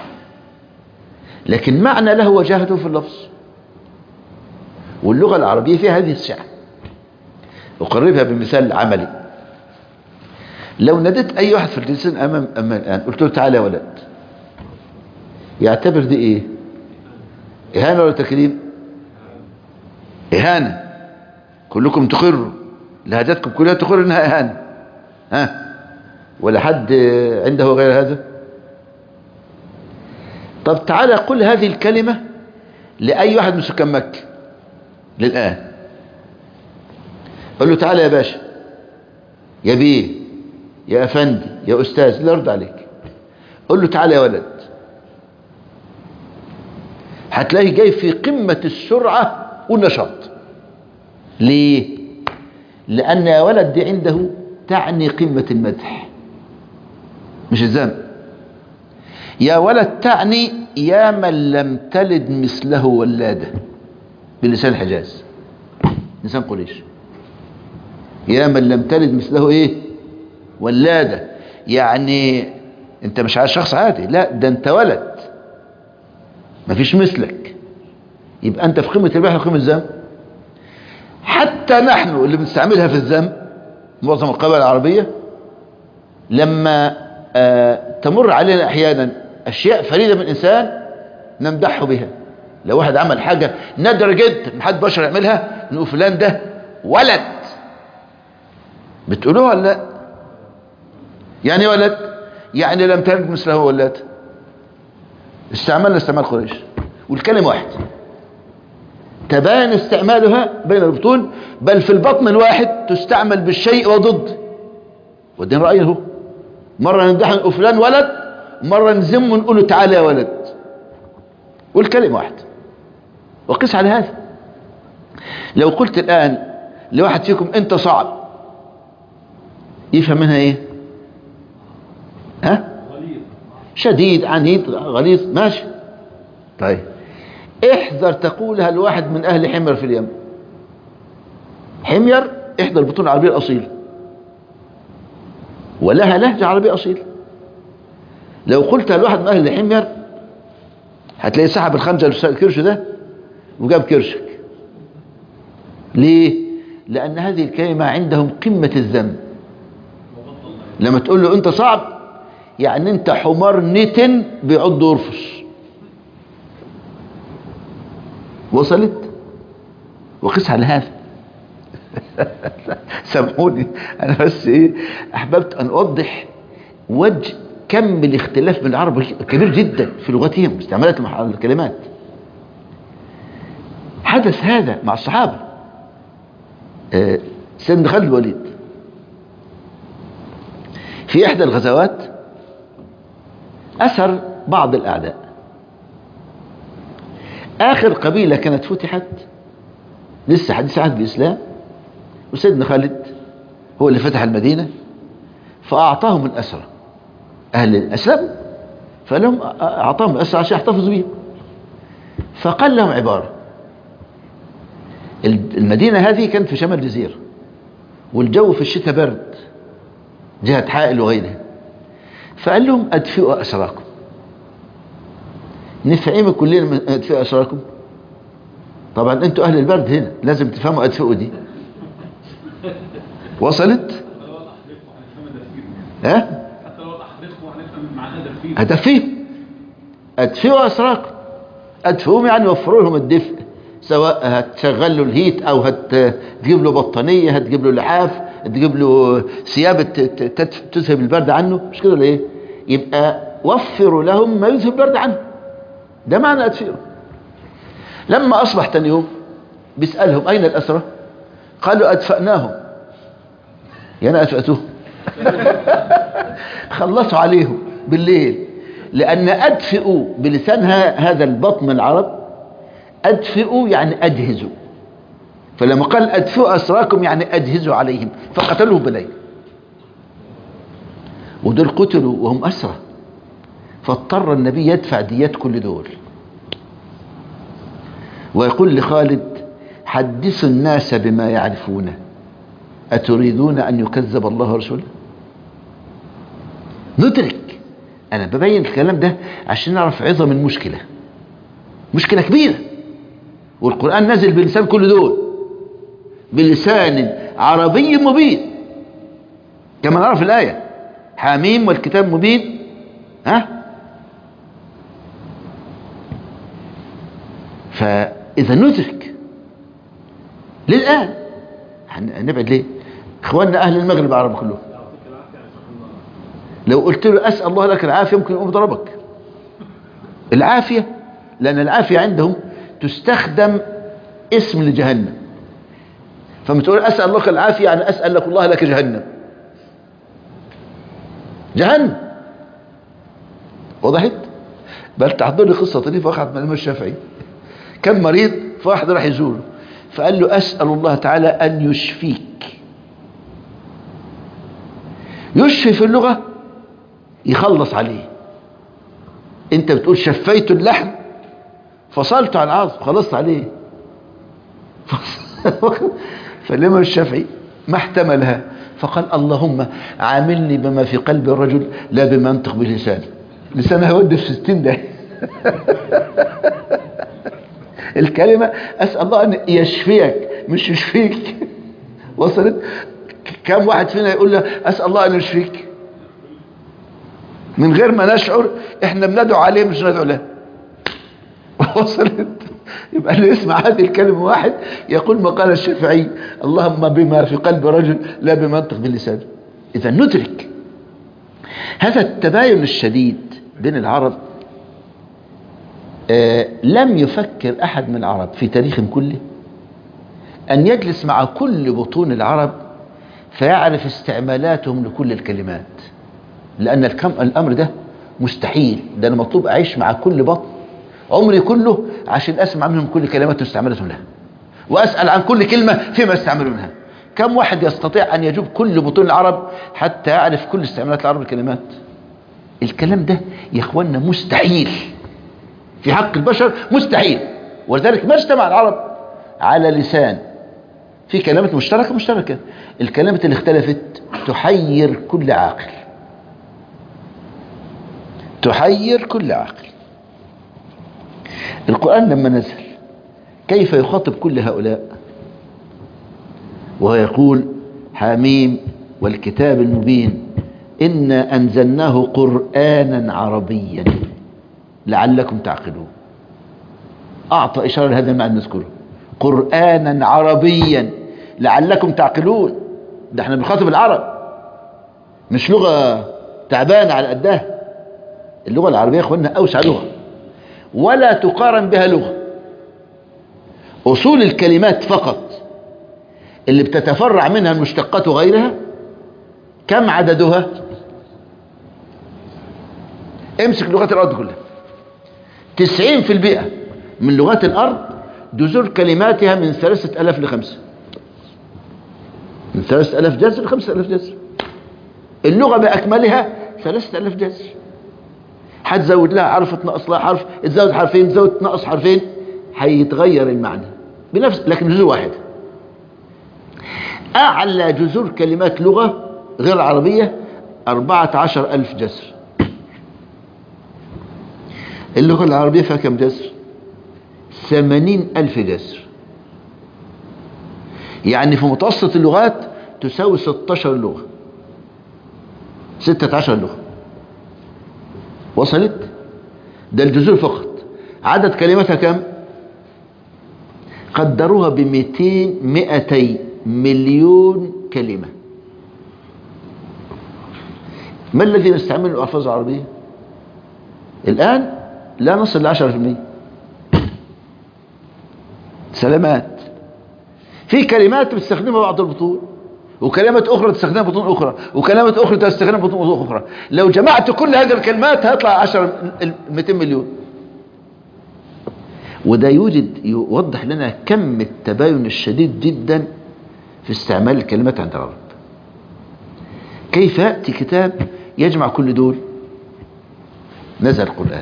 Speaker 1: لكن معنى له وجاهته في اللفظ واللغة العربية فيها هذه السعة أقربها بمثال عملي لو ناديت أي واحد في الجلسين أمام أمام الآن قلت له تعالى يا ولد يعتبر دي إيه إهانة ولا تكريم إهانة كلكم تقروا لهجاتكم كلها تقر إنها إهانة ها ولا حد عنده غير هذا طب تعالى قل هذه الكلمة لأي واحد من سكان مكة للآن قل له تعالى يا باشا يا بيه يا أفندي يا أستاذ لا يرضى عليك قل له تعالى يا ولد هتلاقيه جاي في قمة السرعة والنشاط ليه لأن يا ولد دي عنده تعني قمة المدح مش الذنب يا ولد تعني يا من لم تلد مثله ولادة بلسان الحجاز لسان قريش يا من لم تلد مثله ايه ولادة يعني انت مش عايز شخص عادي لا ده انت ولد مفيش مثلك يبقى انت في قمة البحر وقمة الذنب حتى نحن اللي بنستعملها في الذنب معظم القبائل العربية لما آه تمر علينا احيانا اشياء فريدة من انسان نمدحه بها لو واحد عمل حاجة نادرة جدا ما حد بشر يعملها نقول فلان ده ولد بتقولوها ولا لا يعني ايه ولد يعني لم تلد مثله ولد استعملنا استعمال قريش والكلمة واحد تبان استعمالها بين البطون بل في البطن الواحد تستعمل بالشيء وضد ودين رأيه مرة نمدح نقول فلان ولد مرة نزم ونقول له تعالى يا ولد والكلمة واحد وقس على هذا لو قلت الآن لواحد فيكم انت صعب يفهم منها ايه ها شديد عنيد غليظ ماشي طيب احذر تقولها لواحد من اهل حمير في اليمن حمير احدى البطون العربية الاصيلة ولها لهجة عربية اصيلة لو قلتها لواحد من اهل حمير هتلاقي سحب الخنجر الكرش ده وجاب كرشك ليه لان هذه الكلمة عندهم قمة الذنب لما تقول له انت صعب يعني انت حمار نتن بيعض يرفص وصلت وقس على هذا سامحوني انا بس ايه احببت ان اوضح وجه كم الاختلاف بين العرب كبير جدا في لغتهم استعمالات الكلمات حدث هذا مع الصحابة آه سيدنا خالد الوليد في احدى الغزوات اثر بعض الاعداء اخر قبيلة كانت فتحت لسه حديث عهد الاسلام وسيدنا خالد هو اللي فتح المدينة فاعطاهم الاسرى اهل الاسلام فلهم اعطاهم الاسرى عشان يحتفظوا بيهم فقال لهم عبارة المدينة هذه كانت في شمال الجزيرة والجو في الشتاء برد جهة حائل وغيرها فقال لهم أدفئوا أسراكم نفهم كلنا من أدفئوا أسراكم طبعا أنتوا أهل البرد هنا لازم تفهموا أدفئوا دي وصلت ها
Speaker 2: حتى لو احرقه هنفهم معناه دفين
Speaker 1: هدفيهم أدفئوا أسراكم أدفئوهم يعني وفروا لهم الدفء سواء هتشغل له الهيت أو هتجيب له بطانية هتجيب له لحاف تجيب له ثياب ت- ت- تدف- تذهب البرد عنه مش كده ولا ايه يبقى وفروا لهم ما يذهب البرد عنه ده معنى أدفئوا لما أصبح تاني يوم بيسألهم أين الأسرة قالوا أدفأناهم يعني أدفأتوهم خلصوا عليهم بالليل لأن أدفئوا بلسانها هذا البطن العرب أدفئوا يعني أجهزوا فلما قال أدفئوا أسراكم يعني أجهزوا عليهم فقتلوهم بالليل ودول قتلوا وهم أسرى فاضطر النبي يدفع ديات كل دول ويقول لخالد حدثوا الناس بما يعرفونه أتريدون أن يكذب الله ورسوله ندرك أنا ببين الكلام ده عشان نعرف عظم المشكلة مشكلة كبيرة والقرآن نزل بلسان كل دول بلسان عربي مبين كما نعرف الآية حاميم والكتاب مبين ها فإذا ندرك للآن هنبعد ليه اخواننا اهل المغرب عرب كلهم لو قلت له اسال الله لك العافيه ممكن يقوم ضربك العافيه لان العافيه عندهم تستخدم اسم لجهنم فما تقول اسال الله لك العافيه يعني اسال لك الله لك جهنم جهنم وضحت بل تحضر لي قصه طريفه واحد من الامام الشافعي كان مريض فواحد راح يزوره فقال له أسأل الله تعالى أن يشفيك يشفي في اللغة يخلص عليه انت بتقول شفيت اللحم فصلت عن العظم خلصت عليه فالإمام الشافعي ما احتملها فقال اللهم عاملني بما في قلب الرجل لا بما ينطق بلسانه لسانه هيودي في ستين ده الكلمة أسأل الله أن يشفيك مش يشفيك وصلت كم واحد فينا يقول له أسأل الله أن يشفيك من غير ما نشعر احنا بندعو عليه مش ندعو له وصلت يبقى اللي يسمع هذه الكلمة واحد يقول ما قال الشافعي اللهم بما في قلب رجل لا بما ينطق باللسان إذا ندرك هذا التباين الشديد بين العرب آه لم يفكر أحد من العرب في تاريخهم كله أن يجلس مع كل بطون العرب فيعرف استعمالاتهم لكل الكلمات لأن الكم الأمر ده مستحيل ده أنا مطلوب أعيش مع كل بطن عمري كله عشان أسمع منهم كل كلمات استعملتهم لها وأسأل عن كل كلمة فيما استعملوا منها كم واحد يستطيع أن يجوب كل بطون العرب حتى يعرف كل استعمالات العرب الكلمات الكلام ده يا اخوانا مستحيل في حق البشر مستحيل ولذلك ما اجتمع العرب على لسان في كلمات مشتركة مشتركة الكلمات اللي اختلفت تحير كل عاقل تحير كل عاقل القرآن لما نزل كيف يخاطب كل هؤلاء وهو يقول حاميم والكتاب المبين إنا أنزلناه قرآنا عربيا لعلكم تعقلون أعطى إشارة لهذا المعنى نذكره قرآنا عربيا لعلكم تعقلون ده احنا بنخاطب العرب مش لغة تعبانة على قدها اللغة العربية يا اخوانا أوسع لغة ولا تقارن بها لغة أصول الكلمات فقط اللي بتتفرع منها المشتقات وغيرها كم عددها امسك لغات الأرض كلها تسعين في المئة من لغات الأرض جذور كلماتها من ثلاثة ألاف لخمسة من ثلاثة ألاف جذر لخمسة ألاف جذر اللغة بأكملها ثلاثة ألاف جذر هتزود لها حرف تنقص لها حرف تزود حرفين تزود تنقص حرفين هيتغير المعنى بنفس لكن جذور واحد أعلى جذور كلمات لغة غير عربية أربعة عشر ألف جسر اللغة العربية فيها كم جسر ثمانين ألف جسر يعني في متوسط اللغات تساوي 16 لغة 16 لغة وصلت ده الجذور فقط عدد كلماتها كم قدروها ب 200 200 مليون كلمة ما الذي نستعمل الألفاظ العربية الآن لا نصل ل 10% سلامات في كلمات بتستخدمها بعض البطون وكلمات أخرى تستخدمها بطون أخرى وكلمات أخرى تستخدمها بطون أخرى لو جمعت كل هذه الكلمات هيطلع 10 200 مليون وده يوجد يوضح لنا كم التباين الشديد جدا في استعمال الكلمات عند العرب كيف يأتي كتاب يجمع كل دول نزل القرآن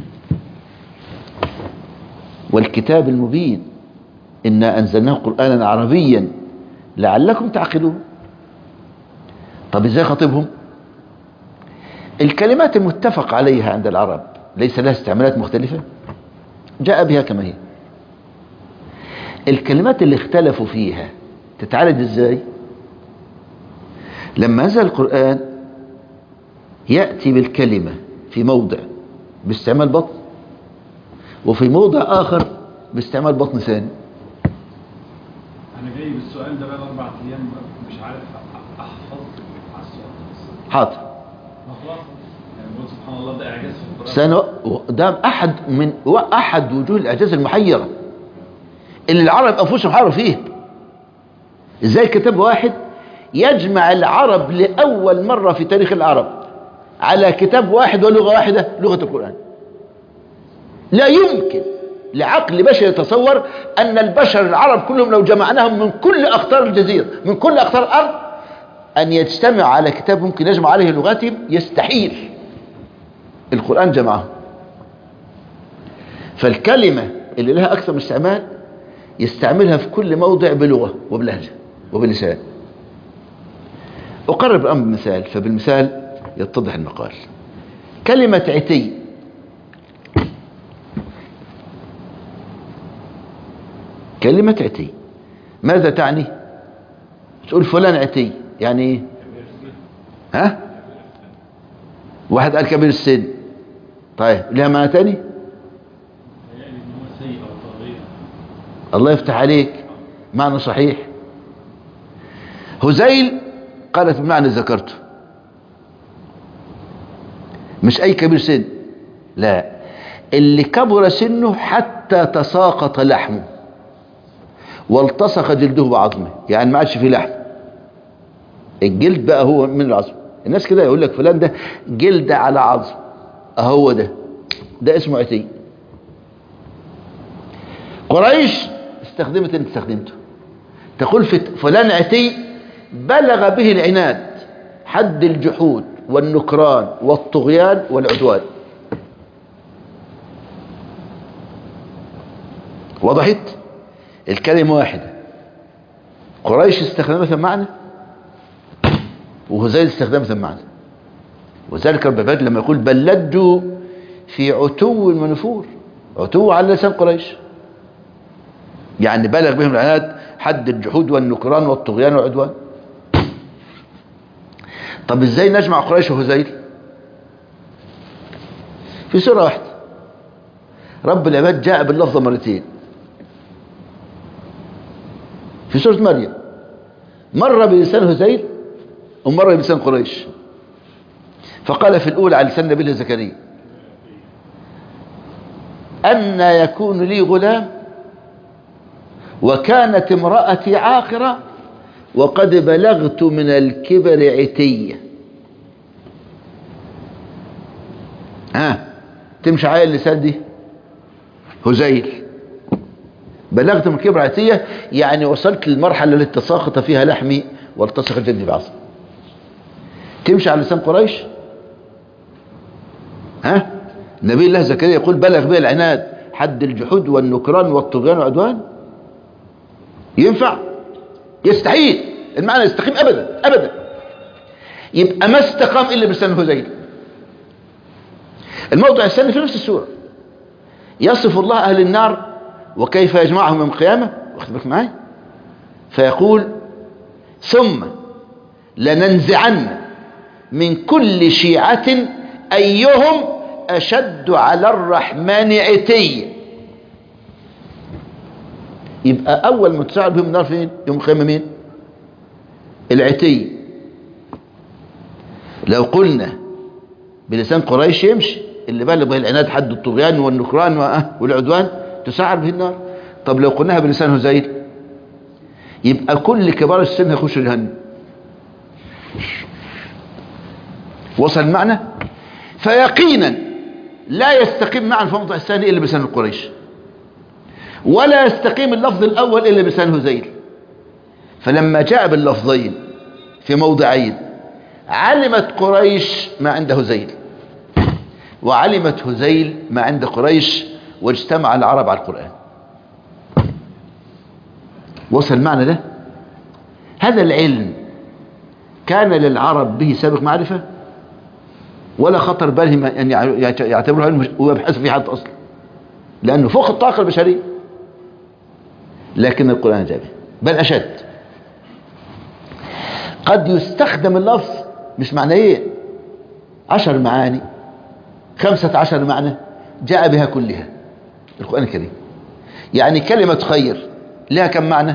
Speaker 1: والكتاب المبين إنا أنزلناه قرآنا عربيا لعلكم تعقلون طب ازاي خاطبهم الكلمات المتفق عليها عند العرب ليس لها استعمالات مختلفة جاء بها كما هي الكلمات اللي اختلفوا فيها تتعالج ازاي لما نزل القرآن يأتي بالكلمة في موضع باستعمال بطن وفي موضع آخر باستعمال بطن ثاني
Speaker 2: انا جاي بالسؤال ده بقى اربع ايام مش عارف أ- احفظ على السؤال
Speaker 1: حاضر
Speaker 2: ما خلاص يعني بقول سبحان الله ده اعجاز في القران
Speaker 1: سنة ده أحد من أحد وجوه الإعجاز المحيرة اللي العرب أنفسهم حاروا فيه إزاي كتاب واحد يجمع العرب لأول مرة في تاريخ العرب على كتاب واحد ولغة واحدة لغة القرآن لا يمكن لعقل بشر يتصور أن البشر العرب كلهم لو جمعناهم من كل أقطار الجزيرة من كل أقطار الأرض أن يجتمع على كتاب ممكن يجمع عليه لغاتهم يستحيل القرآن جمعهم فالكلمة اللي لها أكثر من استعمال يستعملها في كل موضع بلغة وبلهجة وبلسان أقرب الأمر بمثال فبالمثال يتضح المقال كلمة عتي كلمة عتي ماذا تعني تقول فلان عتي يعني ايه ها واحد قال كبير السن طيب لها معنى تاني
Speaker 2: يعني ان هو سيء او طاغيه
Speaker 1: الله يفتح عليك معنى صحيح هزيل قالت بمعنى ذكرته مش اي كبير سن لا اللي كبر سنه حتى تساقط لحمه والتصق جلده بعظمه يعني ما عادش فيه لحم الجلد بقى هو من العظم الناس كده يقول لك فلان ده جلد على عظم اهو ده ده اسمه عتي قريش استخدمت انت استخدمته تقول في فلان عتي بلغ به العناد حد الجحود والنكران والطغيان والعدوان وضحت الكلمة واحدة قريش استخدمتها معنى وهزيل استخدمتها معنى وذلك رب العباد لما يقول بل لجوا في عتو ونفور عتو على لسان قريش يعني بلغ بهم العناد حد الجحود والنكران والطغيان والعدوان طب ازاي نجمع قريش وهزيل في سورة واحدة رب العباد جاء باللفظ مرتين في سورة مريم مرة بلسان هزيل ومرة بلسان قريش فقال في الأولى على لسان نبيله زكريا أن يكون لي غلام وكانت امرأتي عاقرة وقد بلغت من الكبر عتية ها تمشي على اللسان دي هزيل بلغت من الكبر عتية يعني وصلت للمرحلة التي تساقط فيها لحمي والتصق الجلد بعظم تمشي على لسان قريش ها نبي الله زكريا يقول بلغ به العناد حد الجحود والنكران والطغيان والعدوان ينفع يستحيل المعنى يستقيم ابدا ابدا يبقى ما استقام إلا بلسان هذيل الموضع الثاني في نفس السورة يصف الله أهل النار وكيف يجمعهم يوم القيامة واخد بالك معايا فيقول ثم لننزعن من كل شيعة أيهم أشد على الرحمن عتي يبقى أول من تساعد بهم النار فين يوم القيامة مين العتي لو قلنا بلسان قريش يمشي اللي بلغ به العناد حد الطغيان والنكران وأه والعدوان تسعر به النار طب لو قلناها بلسان هزيل يبقى كل كبار السن يخشوا جهنم وصل المعنى فيقينا لا يستقيم معنى في الموضع الثاني الا بلسان قريش ولا يستقيم اللفظ الاول الا بلسان هزيل فلما جاء باللفظين في موضعين علمت قريش ما عند هزيل وعلمت هزيل ما عند قريش واجتمع العرب على القرآن وصل المعنى ده هذا العلم كان للعرب به سابق معرفة ولا خطر بالهم أن يعتبروه علم ويبحث في حد أصلا لأنه فوق الطاقة البشرية لكن القرآن جابه بل أشد قد يستخدم اللفظ مش معنى ايه عشر معاني خمسة عشر معنى جاء بها كلها القرآن الكريم يعني كلمة خير لها كم معنى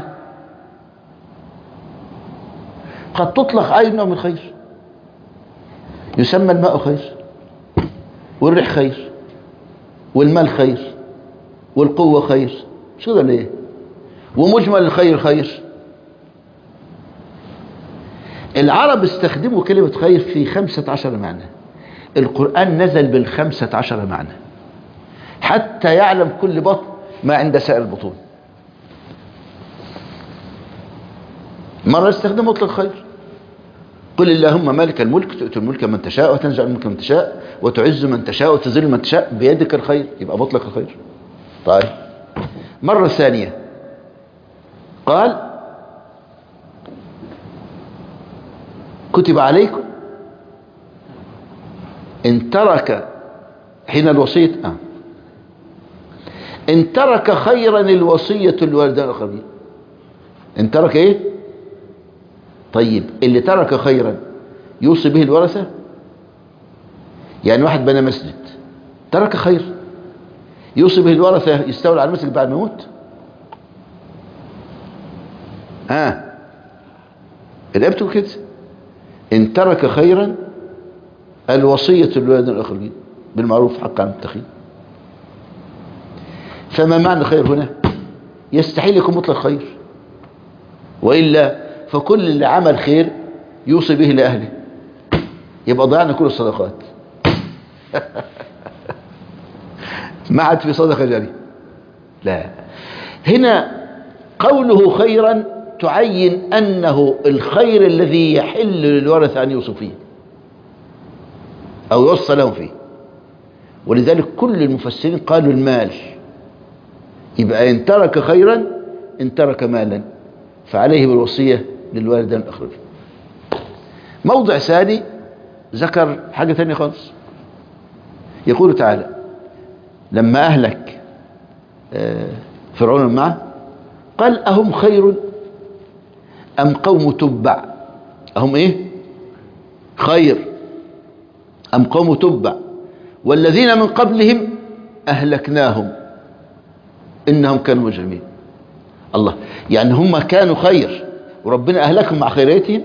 Speaker 1: قد تطلق أي نوع من الخير يسمى الماء خير والريح خير والمال خير والقوة خير شو ده ليه ومجمل الخير خير العرب استخدموا كلمة خير في خمسة عشر معنى القرآن نزل بالخمسة عشر معنى حتى يعلم كل بطن ما عند سائر البطون مرة استخدم مطلق خير قل اللهم مالك الملك تؤتي الملك من تشاء وتنزع الملك من تشاء وتعز من تشاء وتذل من تشاء بيدك الخير يبقى مطلق الخير طيب مرة ثانية قال كتب عليكم ان ترك حين الوصية آه. ان ترك خيرا الوصية للوالدين الأقربين ان ترك ايه طيب اللي ترك خيرا يوصي به الورثة يعني واحد بنى مسجد ترك خير يوصي به الورثة يستولى على المسجد بعد ما يموت ها آه. الابتو كده ان ترك خيرا الوصية للوالدين الآخرين بالمعروف حقا عن المتقين فما معنى الخير هنا يستحيل يكون مطلق خير وإلا فكل اللي عمل خير يوصي به لأهله يبقى ضيعنا كل الصدقات ما عاد في صدقة جارية لا هنا قوله خيرا تعين أنه الخير الذي يحل للورثة أن يوصوا فيه أو يوصى لهم فيه ولذلك كل المفسرين قالوا المال يبقى إن ترك خيرا إن ترك مالا فعليه بالوصية للوالدين الأقربين موضع ثاني ذكر حاجة ثانية خالص يقول تعالى لما أهلك فرعون معه قال أهم خير أم قوم تبع أهم إيه خير أم قوم تبع والذين من قبلهم أهلكناهم إنهم كانوا مجرمين الله يعني هم كانوا خير وربنا أهلكهم مع خيراتهم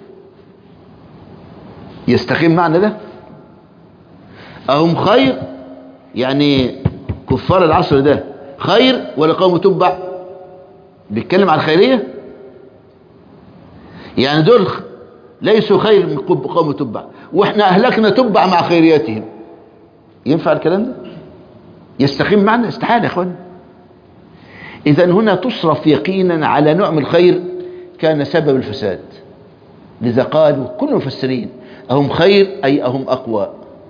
Speaker 1: يستقيم معنى ده أهم خير يعني كفار العصر ده خير ولا قوم تبع بيتكلم عن الخيرية يعني دول ليسوا خير من قوم تبع واحنا اهلكنا تبع مع خيرياتهم ينفع الكلام ده يستقيم معنا استحالة يا اخوان اذا هنا تصرف يقينا على نوع من الخير كان سبب الفساد لذا قالوا كل المفسرين أهم خير أي أهم أقوى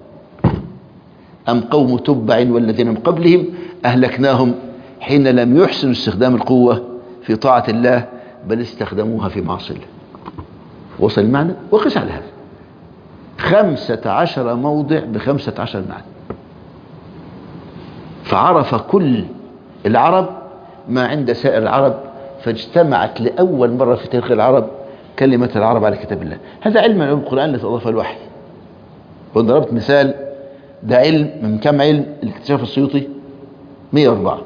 Speaker 1: أم قوم تبع والذين من قبلهم أهلكناهم حين لم يحسنوا استخدام القوة في طاعة الله بل استخدموها في معصية الله وصل المعنى وقس على هذا خمسة عشر موضع بخمسة عشر معنى فعرف كل العرب ما عند سائر العرب فاجتمعت لأول مرة في تاريخ العرب كلمة العرب على كتاب الله هذا علم من علوم القرآن التي أضاف الوحي وضربت مثال ده علم من كم علم الاكتشاف السيوطي 104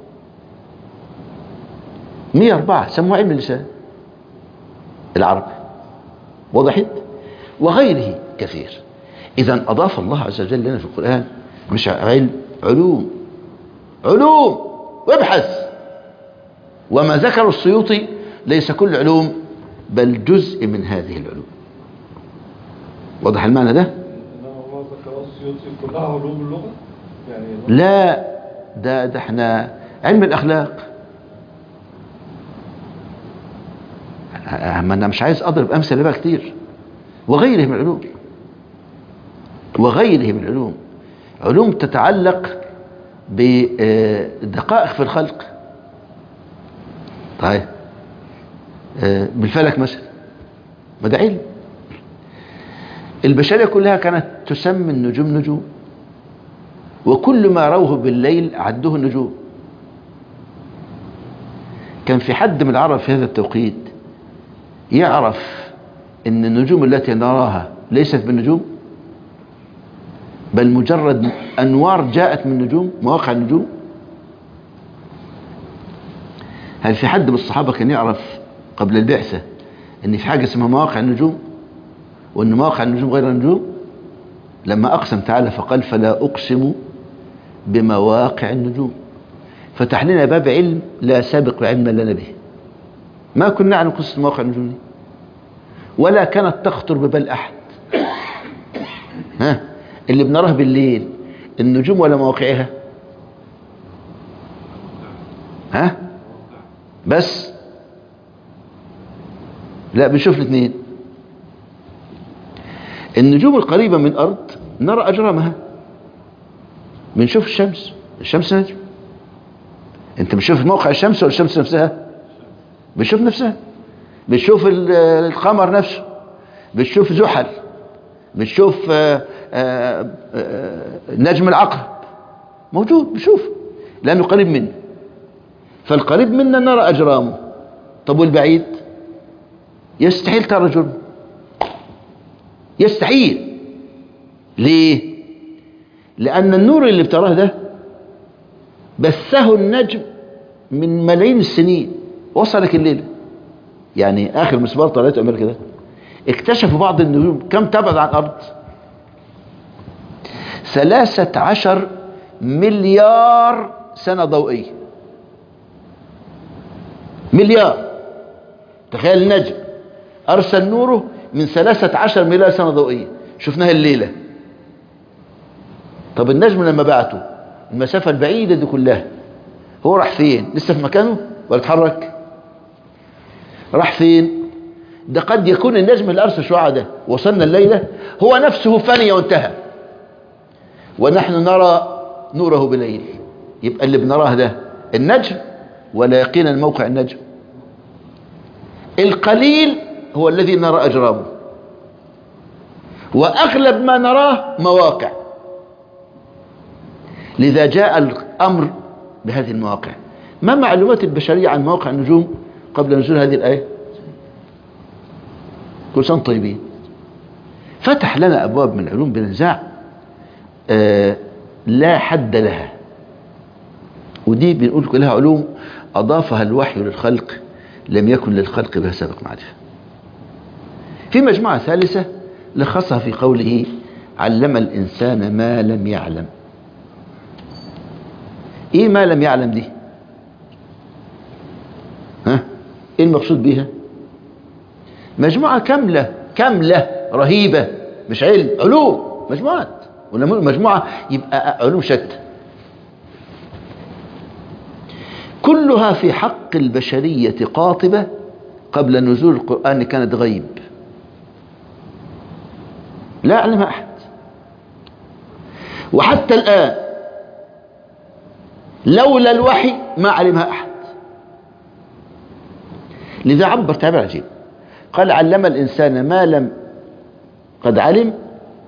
Speaker 1: 104 سموه علم اللسان العربي وضحت وغيره كثير إذا أضاف الله عز وجل لنا في القرآن مش علم علوم علوم وابحث وما ذكر السيوطي ليس كل علوم بل جزء من هذه العلوم واضح المعنى ده
Speaker 3: انما الله ذكر السيوطي كلها علوم اللغه يعني
Speaker 1: لا ده ده احنا علم الاخلاق ما انا مش عايز اضرب امثله بقى كتير وغيره من العلوم وغيره من العلوم علوم تتعلق بدقائق في الخلق طيب آه، بالفلك مثلا ما ده علم البشريه كلها كانت تسمي النجوم نجوم وكل ما روه بالليل عدوه النجوم كان في حد من العرب في هذا التوقيت يعرف ان النجوم التي نراها ليست بالنجوم بل مجرد انوار جاءت من النجوم مواقع النجوم هل في حد من الصحابه كان يعرف قبل البعثه ان في حاجه اسمها مواقع النجوم وان مواقع النجوم غير النجوم لما اقسم تعالى فقال فلا اقسم بمواقع النجوم فتح لنا باب علم لا سابق علم لنا به ما كنا نعلم قصة مواقع النجوم دي ولا كانت تخطر ببال أحد ها اللي بنراه بالليل النجوم ولا مواقعها ها بس لا بنشوف الاثنين النجوم القريبة من الأرض نرى أجرامها بنشوف الشمس الشمس نجم انت بتشوف موقع الشمس ولا الشمس نفسها بتشوف نفسها بتشوف ال- القمر نفسه بتشوف زحل بتشوف آه، آه، آه، نجم العقرب موجود بشوف لانه قريب منا فالقريب منا نرى اجرامه طب والبعيد يستحيل ترى جرمه يستحيل ليه لان النور اللي بتراه ده بثه النجم من ملايين السنين وصلك الليله يعني اخر مسبار طلعته امريكا ده اكتشفوا بعض النجوم كم تبعد عن الارض ثلاثة عشر مليار سنة ضوئية مليار تخيل النجم أرسل نوره من ثلاثة عشر مليار سنة ضوئية شفناها الليلة طب النجم لما بعته المسافة البعيدة دي كلها هو راح فين لسه في مكانه ولا اتحرك راح فين ده قد يكون النجم اللي أرسل شعاع ده وصلنا الليلة هو نفسه فني وانتهى ونحن نرى نوره بليل يبقى اللي بنراه ده النجم ولا يقينا موقع النجم القليل هو الذي نرى أجرامه وأغلب ما نراه مواقع لذا جاء الأمر بهذه المواقع ما معلومات البشرية عن مواقع النجوم قبل نزول هذه الآية كل سنة طيبين فتح لنا أبواب من العلوم بنزاع آه لا حد لها ودي بنقول لها علوم أضافها الوحي للخلق لم يكن للخلق بها سابق معرفة في مجموعة ثالثة لخصها في قوله علم الإنسان ما لم يعلم ايه ما لم يعلم دي ها ايه المقصود بيها مجموعة كاملة كاملة رهيبة مش علم علوم مجموعات ولما نقول مجموعة يبقى علوم شتى كلها في حق البشرية قاطبة قبل نزول القرآن كانت غيب لا يعلمها أحد وحتى الآن لولا الوحي ما علمها أحد لذا عبر تعبير عجيب قال علم الإنسان ما لم قد علم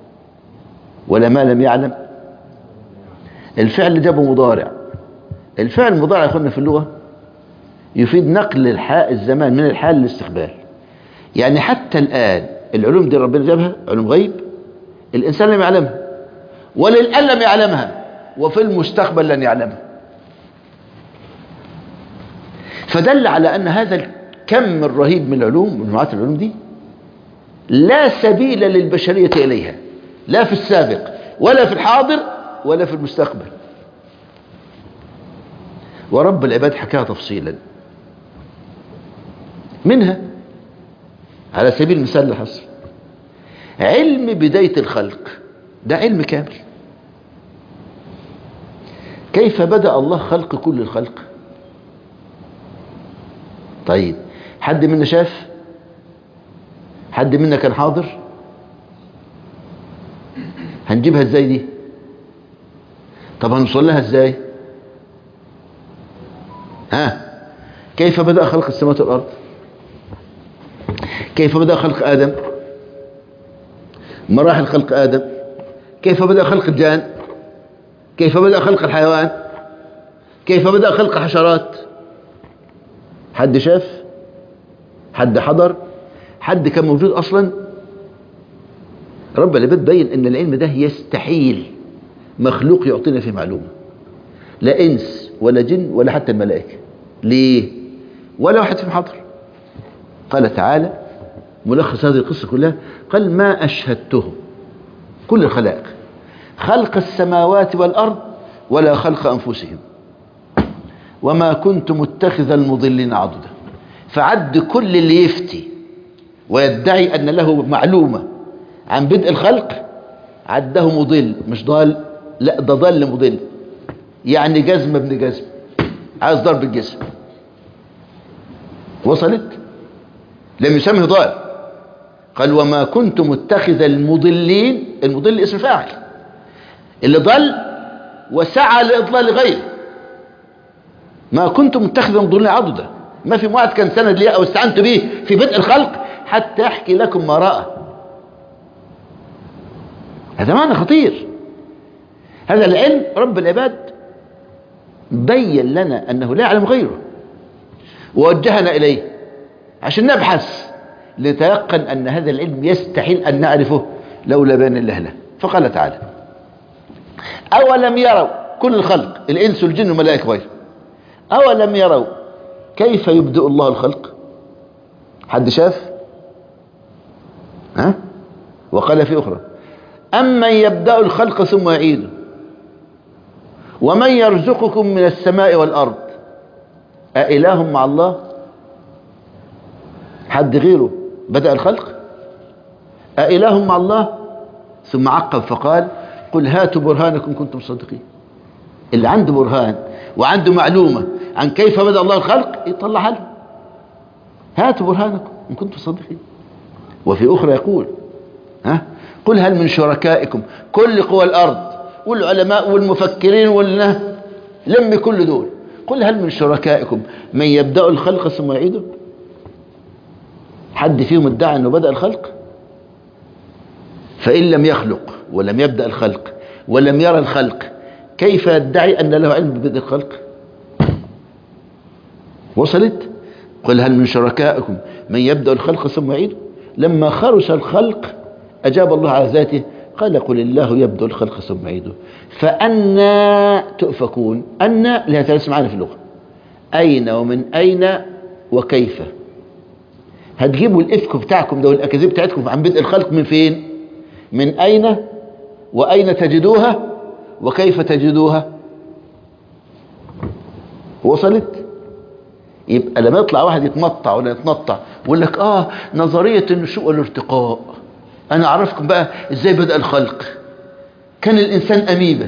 Speaker 1: ولا ما لم يعلم الفعل جابه مضارع الفعل المضارع يا اخوانا في اللغة يفيد نقل الحاء الزمان من الحال للاستقبال يعني حتى الآن العلوم دي ربنا جابها علوم غيب الإنسان لم يعلمها ولا الآن لم يعلمها وفي المستقبل لن يعلمها فدل على أن هذا الكم الرهيب من العلوم مجموعات العلوم دي لا سبيل للبشرية إليها لا في السابق ولا في الحاضر ولا في المستقبل ورب العباد حكاها تفصيلا منها على سبيل المثال الحصر علم بداية الخلق ده علم كامل كيف بدأ الله خلق كل الخلق طيب حد منا شاف حد منا كان حاضر هنجيبها ازاي دي طب هنوصل لها ازاي ها كيف بدأ خلق السماوات والأرض كيف بدأ خلق آدم مراحل خلق آدم كيف بدأ خلق الجان كيف بدأ خلق الحيوان كيف بدأ خلق حشرات حد شاف حد حضر حد كان موجود أصلا رب العباد بين ان العلم ده يستحيل مخلوق يعطينا فيه معلومة لا انس ولا جن ولا حتى الملائكة ليه ولا واحد فيهم حضر قال تعالى ملخص هذه القصة كلها قال ما أشهدته كل الخلائق خلق السماوات والأرض ولا خلق أنفسهم وما كنت متخذ المضلين عضدا فعد كل اللي يفتي ويدعي أن له معلومة عن بدء الخلق عده مضل مش ضال لا ده ضل مضل يعني جزم ابن جزم عايز ضرب الجسم وصلت لم يسمه ضال قال وما كنت متخذ المضلين المضل اسم فاعل اللي ضل وسعى لإضلال غيره ما كنت متخذ المضلين عضدا ما في واحد كان سند لي أو استعنت به في بدء الخلق حتى أحكي لكم ما رأى هذا معنى خطير هذا العلم رب العباد بين لنا أنه لا يعلم غيره ووجهنا إليه عشان نبحث لتيقن أن هذا العلم يستحيل أن نعرفه لولا بين الله له فقال تعالى أولم يروا كل الخلق الإنس والجن والملائكة غيره أولم يروا كيف يبدأ الله الخلق حد شاف ها وقال في أخرى أمن يبدأ الخلق ثم يعيده ومن يرزقكم من السماء والأرض أإله مع الله حد غيره بدأ الخلق أإله مع الله ثم عقب فقال قل هاتوا برهانكم كنتم صادقين اللي عنده برهان وعنده معلومة عن كيف بدأ الله الخلق يطلع له هاتوا برهانكم إن كنتم صادقين وفي أخرى يقول ها قل هل من شركائكم كل قوى الأرض والعلماء والمفكرين والنه لم كل دول قل هل من شركائكم من يبدأ الخلق ثم يعيده حد فيهم ادعى أنه بدأ الخلق فإن لم يخلق ولم يبدأ الخلق ولم يرى الخلق كيف يدعي أن له علم ببدء الخلق وصلت قل هل من شركائكم من يبدأ الخلق ثم يعيده لما خرس الخلق أجاب الله على ذاته قال قل الله يبدأ الخلق ثم يعيده فأنا تؤفكون أن لها ثلاث معاني في اللغة أين ومن أين وكيف هتجيبوا الإفك بتاعكم ده والأكاذيب بتاعتكم عن بدء الخلق من فين من أين وأين تجدوها وكيف تجدوها وصلت يبقى لما يطلع واحد يتمطع ولا يتنطع ويقول لك اه نظرية النشوء والارتقاء انا اعرفكم بقى ازاي بدأ الخلق كان الانسان اميبة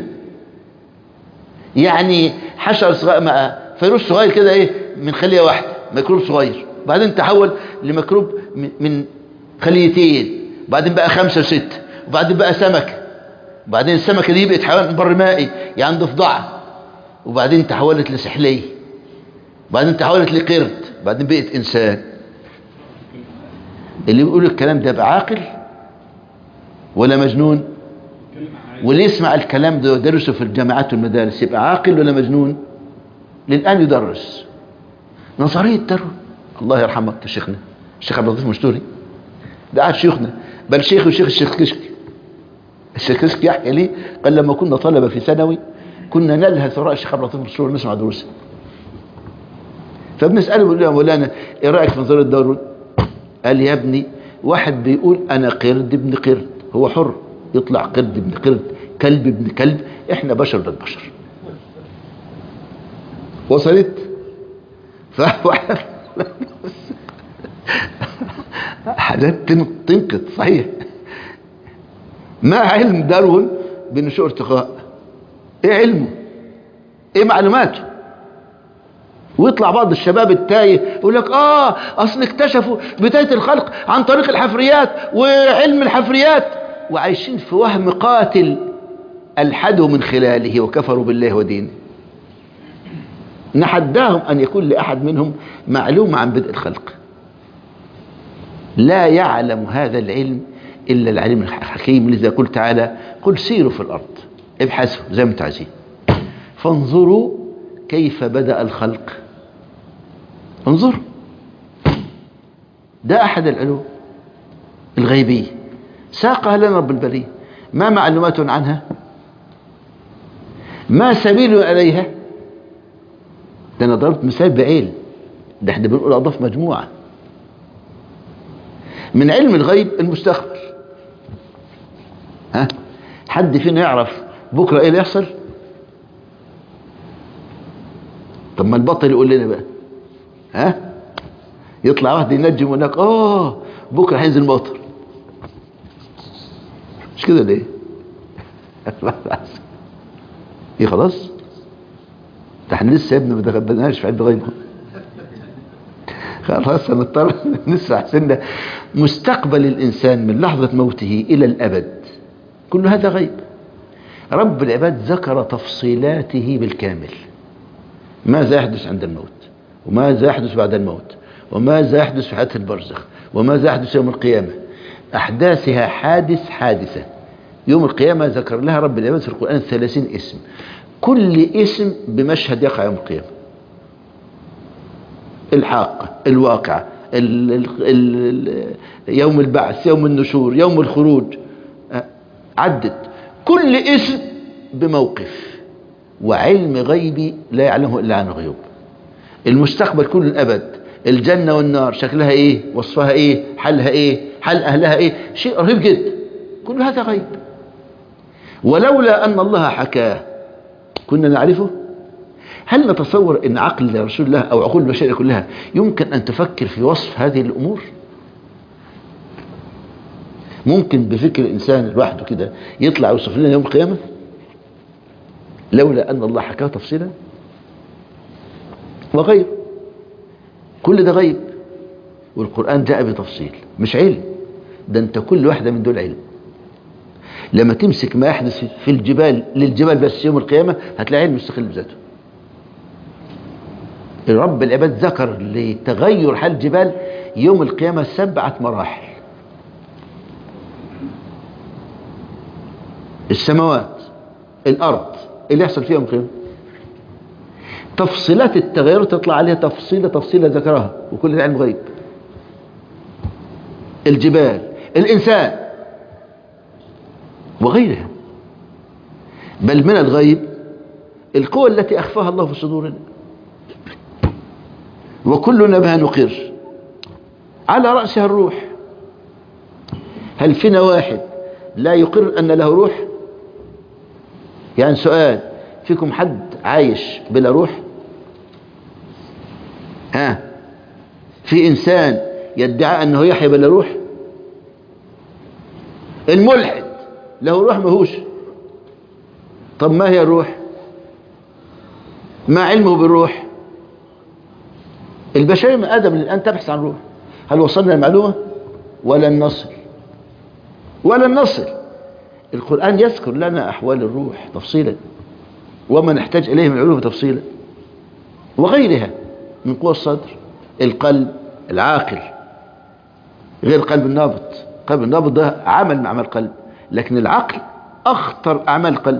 Speaker 1: يعني حشر صغير مع فيروس صغير كده ايه من خلية واحدة ميكروب صغير بعدين تحول لميكروب من خليتين بعدين بقى خمسة وستة وبعدين بقى سمكة وبعدين السمكة دي بقت حيوان بر مائي يعني ضفدعة وبعدين تحولت لسحلية وبعدين تحولت لقرد وبعدين بقت انسان اللي بيقول الكلام ده بعاقل ولا مجنون
Speaker 2: اتكلم عن
Speaker 1: واللي يسمع الكلام ده ويدرسه في الجامعات والمدارس يبقى عاقل ولا مجنون للآن يدرس نظرية داروين الله يرحمه شيخنا الشيخ عبد اللطيف مشتوري ده قاعد شيخنا بل شيخ وشيخ الشيخ كشك الشيخ كشك يحكي لي قال لما كنا طلبة في ثانوي كنا نلهث وراء الشيخ عبد اللطيف مشتوري نسمع دروسه فبنسأله بنقول له يا مولانا ايه رأيك في نظرية داروين قال يا ابني واحد بيقول انا قرد ابن قرد هو حر يطلع قرد ابن قرد كلب ابن كلب احنا بشر ضد بشر وصلت فواحد حاجات تن- تنقط صحيح ما علم داروين بنشوء ارتقاء ايه علمه ايه معلوماته ويطلع بعض الشباب التايه يقول لك اه اصل اكتشفوا بدايه الخلق عن طريق الحفريات وعلم الحفريات وعايشين في وهم قاتل الحدوا من خلاله وكفروا بالله ودينه نحداهم ان يكون لاحد منهم معلومه عن بدء الخلق لا يعلم هذا العلم الا العليم الحكيم لذا قل تعالى قل سيروا في الارض ابحثوا زي ما انتم عايزين فانظروا كيف بدأ الخلق انظر ده أحد العلوم الغيبية ساقها لنا رب البرية ما معلومات عنها ما سبيل إليها ده أنا ضربت مثال بعيل ده احنا بنقول أضاف مجموعة من علم الغيب المستقبل ها حد فينا يعرف بكرة ايه اللي يحصل طب ما البطل يقول لنا بقى ها يطلع واحد ينجم هناك اه بكره هينزل مطر مش كده ليه ايه خلاص ده احنا لسه يا ابني ما دخلناش في علم غيب خلاص هنضطر نسرح سنة مستقبل الإنسان من لحظة موته إلى الأبد كل هذا غيب رب العباد ذكر تفصيلاته بالكامل ماذا يحدث عند الموت وماذا يحدث بعد الموت وماذا يحدث في حياة البرزخ وماذا يحدث يوم القيامة أحداثها حادث حادثة يوم القيامة ذكر لها رب العباد في القرآن ثلاثين اسم كل اسم بمشهد يقع يوم القيامة الحاقة الواقع ال ال ال يوم البعث يوم النشور يوم الخروج عدت كل اسم بموقف وعلم غيبي لا يعلمه إلا عن الغيوب المستقبل كل الأبد الجنة والنار شكلها إيه وصفها إيه حلها إيه حل أهلها إيه شيء رهيب جدا كل هذا غيب ولولا أن الله حكاه كنا نعرفه هل نتصور أن عقل رسول الله أو عقول البشرية كلها يمكن أن تفكر في وصف هذه الأمور ممكن بفكر الإنسان لوحده كده يطلع يوصف لنا يوم القيامة لولا أن الله حكاه تفصيلا وغيب كل ده غيب والقرآن جاء بتفصيل مش علم ده انت كل واحدة من دول علم لما تمسك ما يحدث في الجبال للجبال بس يوم القيامة هتلاقي علم مستقل بذاته رب العباد ذكر لتغير حال الجبال يوم القيامة سبعة مراحل السماوات الأرض اللي يحصل فيها يوم القيامة تفصيلات التغير تطلع عليها تفصيلة تفصيلة ذكرها وكل ده علم غيب الجبال الإنسان وغيرها بل من الغيب القوى التي أخفاها الله في صدورنا وكلنا بها نقر على رأسها الروح هل فينا واحد لا يقر أن له روح يعني سؤال فيكم حد عايش بلا روح ها في إنسان يدعي أنه يحيى بلا روح الملحد له روح مهوش طب ما هي الروح ما علمه بالروح البشرية من آدم الآن تبحث عن روح هل وصلنا المعلومة ولن نصل ولن نصل القرآن يذكر لنا أحوال الروح تفصيلا وما نحتاج إليه من العلوم تفصيلا وغيرها من قوى الصدر القلب العاقل غير قلب النابض قلب النابض ده عمل مع عمل القلب لكن العقل أخطر أعمال القلب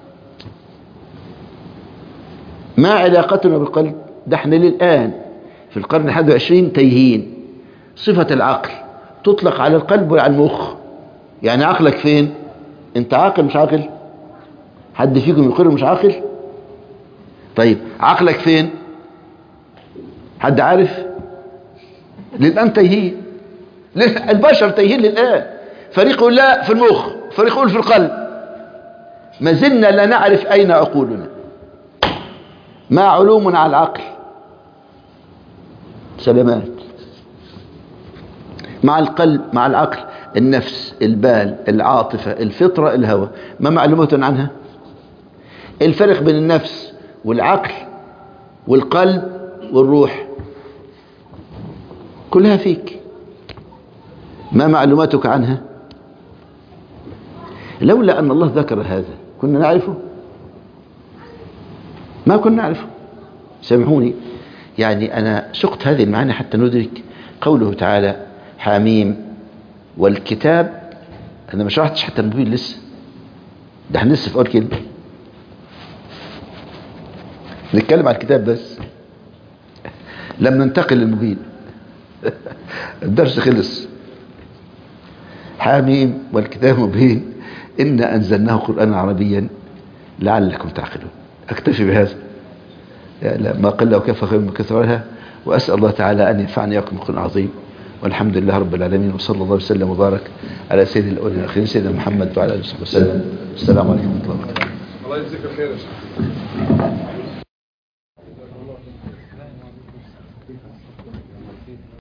Speaker 1: ما علاقتنا بالقلب ده احنا للآن في القرن الحادي والعشرين تايهين صفة العقل تطلق على القلب وعلى المخ يعني عقلك فين انت عاقل مش عاقل حد فيكم يقر مش عاقل طيب عقلك فين حد عارف للآن تايهين لل- البشر تايهين للآن فريق يقول لا في المخ فريق يقول في القلب ما زلنا لا نعرف أين عقولنا ما علوم على العقل سلامات مع القلب مع العقل النفس البال العاطفة الفطرة الهوى ما معلومات عنها الفرق بين النفس والعقل والقلب والروح كلها فيك ما معلوماتك عنها لولا أن الله ذكر هذا كنا نعرفه ما كنا نعرفه سامحوني يعني أنا سقت هذه المعاني حتى ندرك قوله تعالى حاميم والكتاب أنا ما شرحتش حتى المبين لسه ده احنا لسه في أول كلمة نتكلم عن الكتاب بس لم ننتقل للمبين الدرس خلص حاميم والكتاب مبين إنا أنزلناه قرآنا عربيا لعلكم تعقلون أكتفي بهذا لا ما قل وكفى خير من كثرها وأسأل الله تعالى أن ينفعني إياكم بقرآن عظيم والحمد لله رب العالمين وصلى الله وسلم وبارك على سيد الأولين والآخرين سيدنا محمد وعلى آله وصحبه وسلم السلام عليكم ورحمة الله وبركاته
Speaker 3: الله يجزيك الخير يا شيخ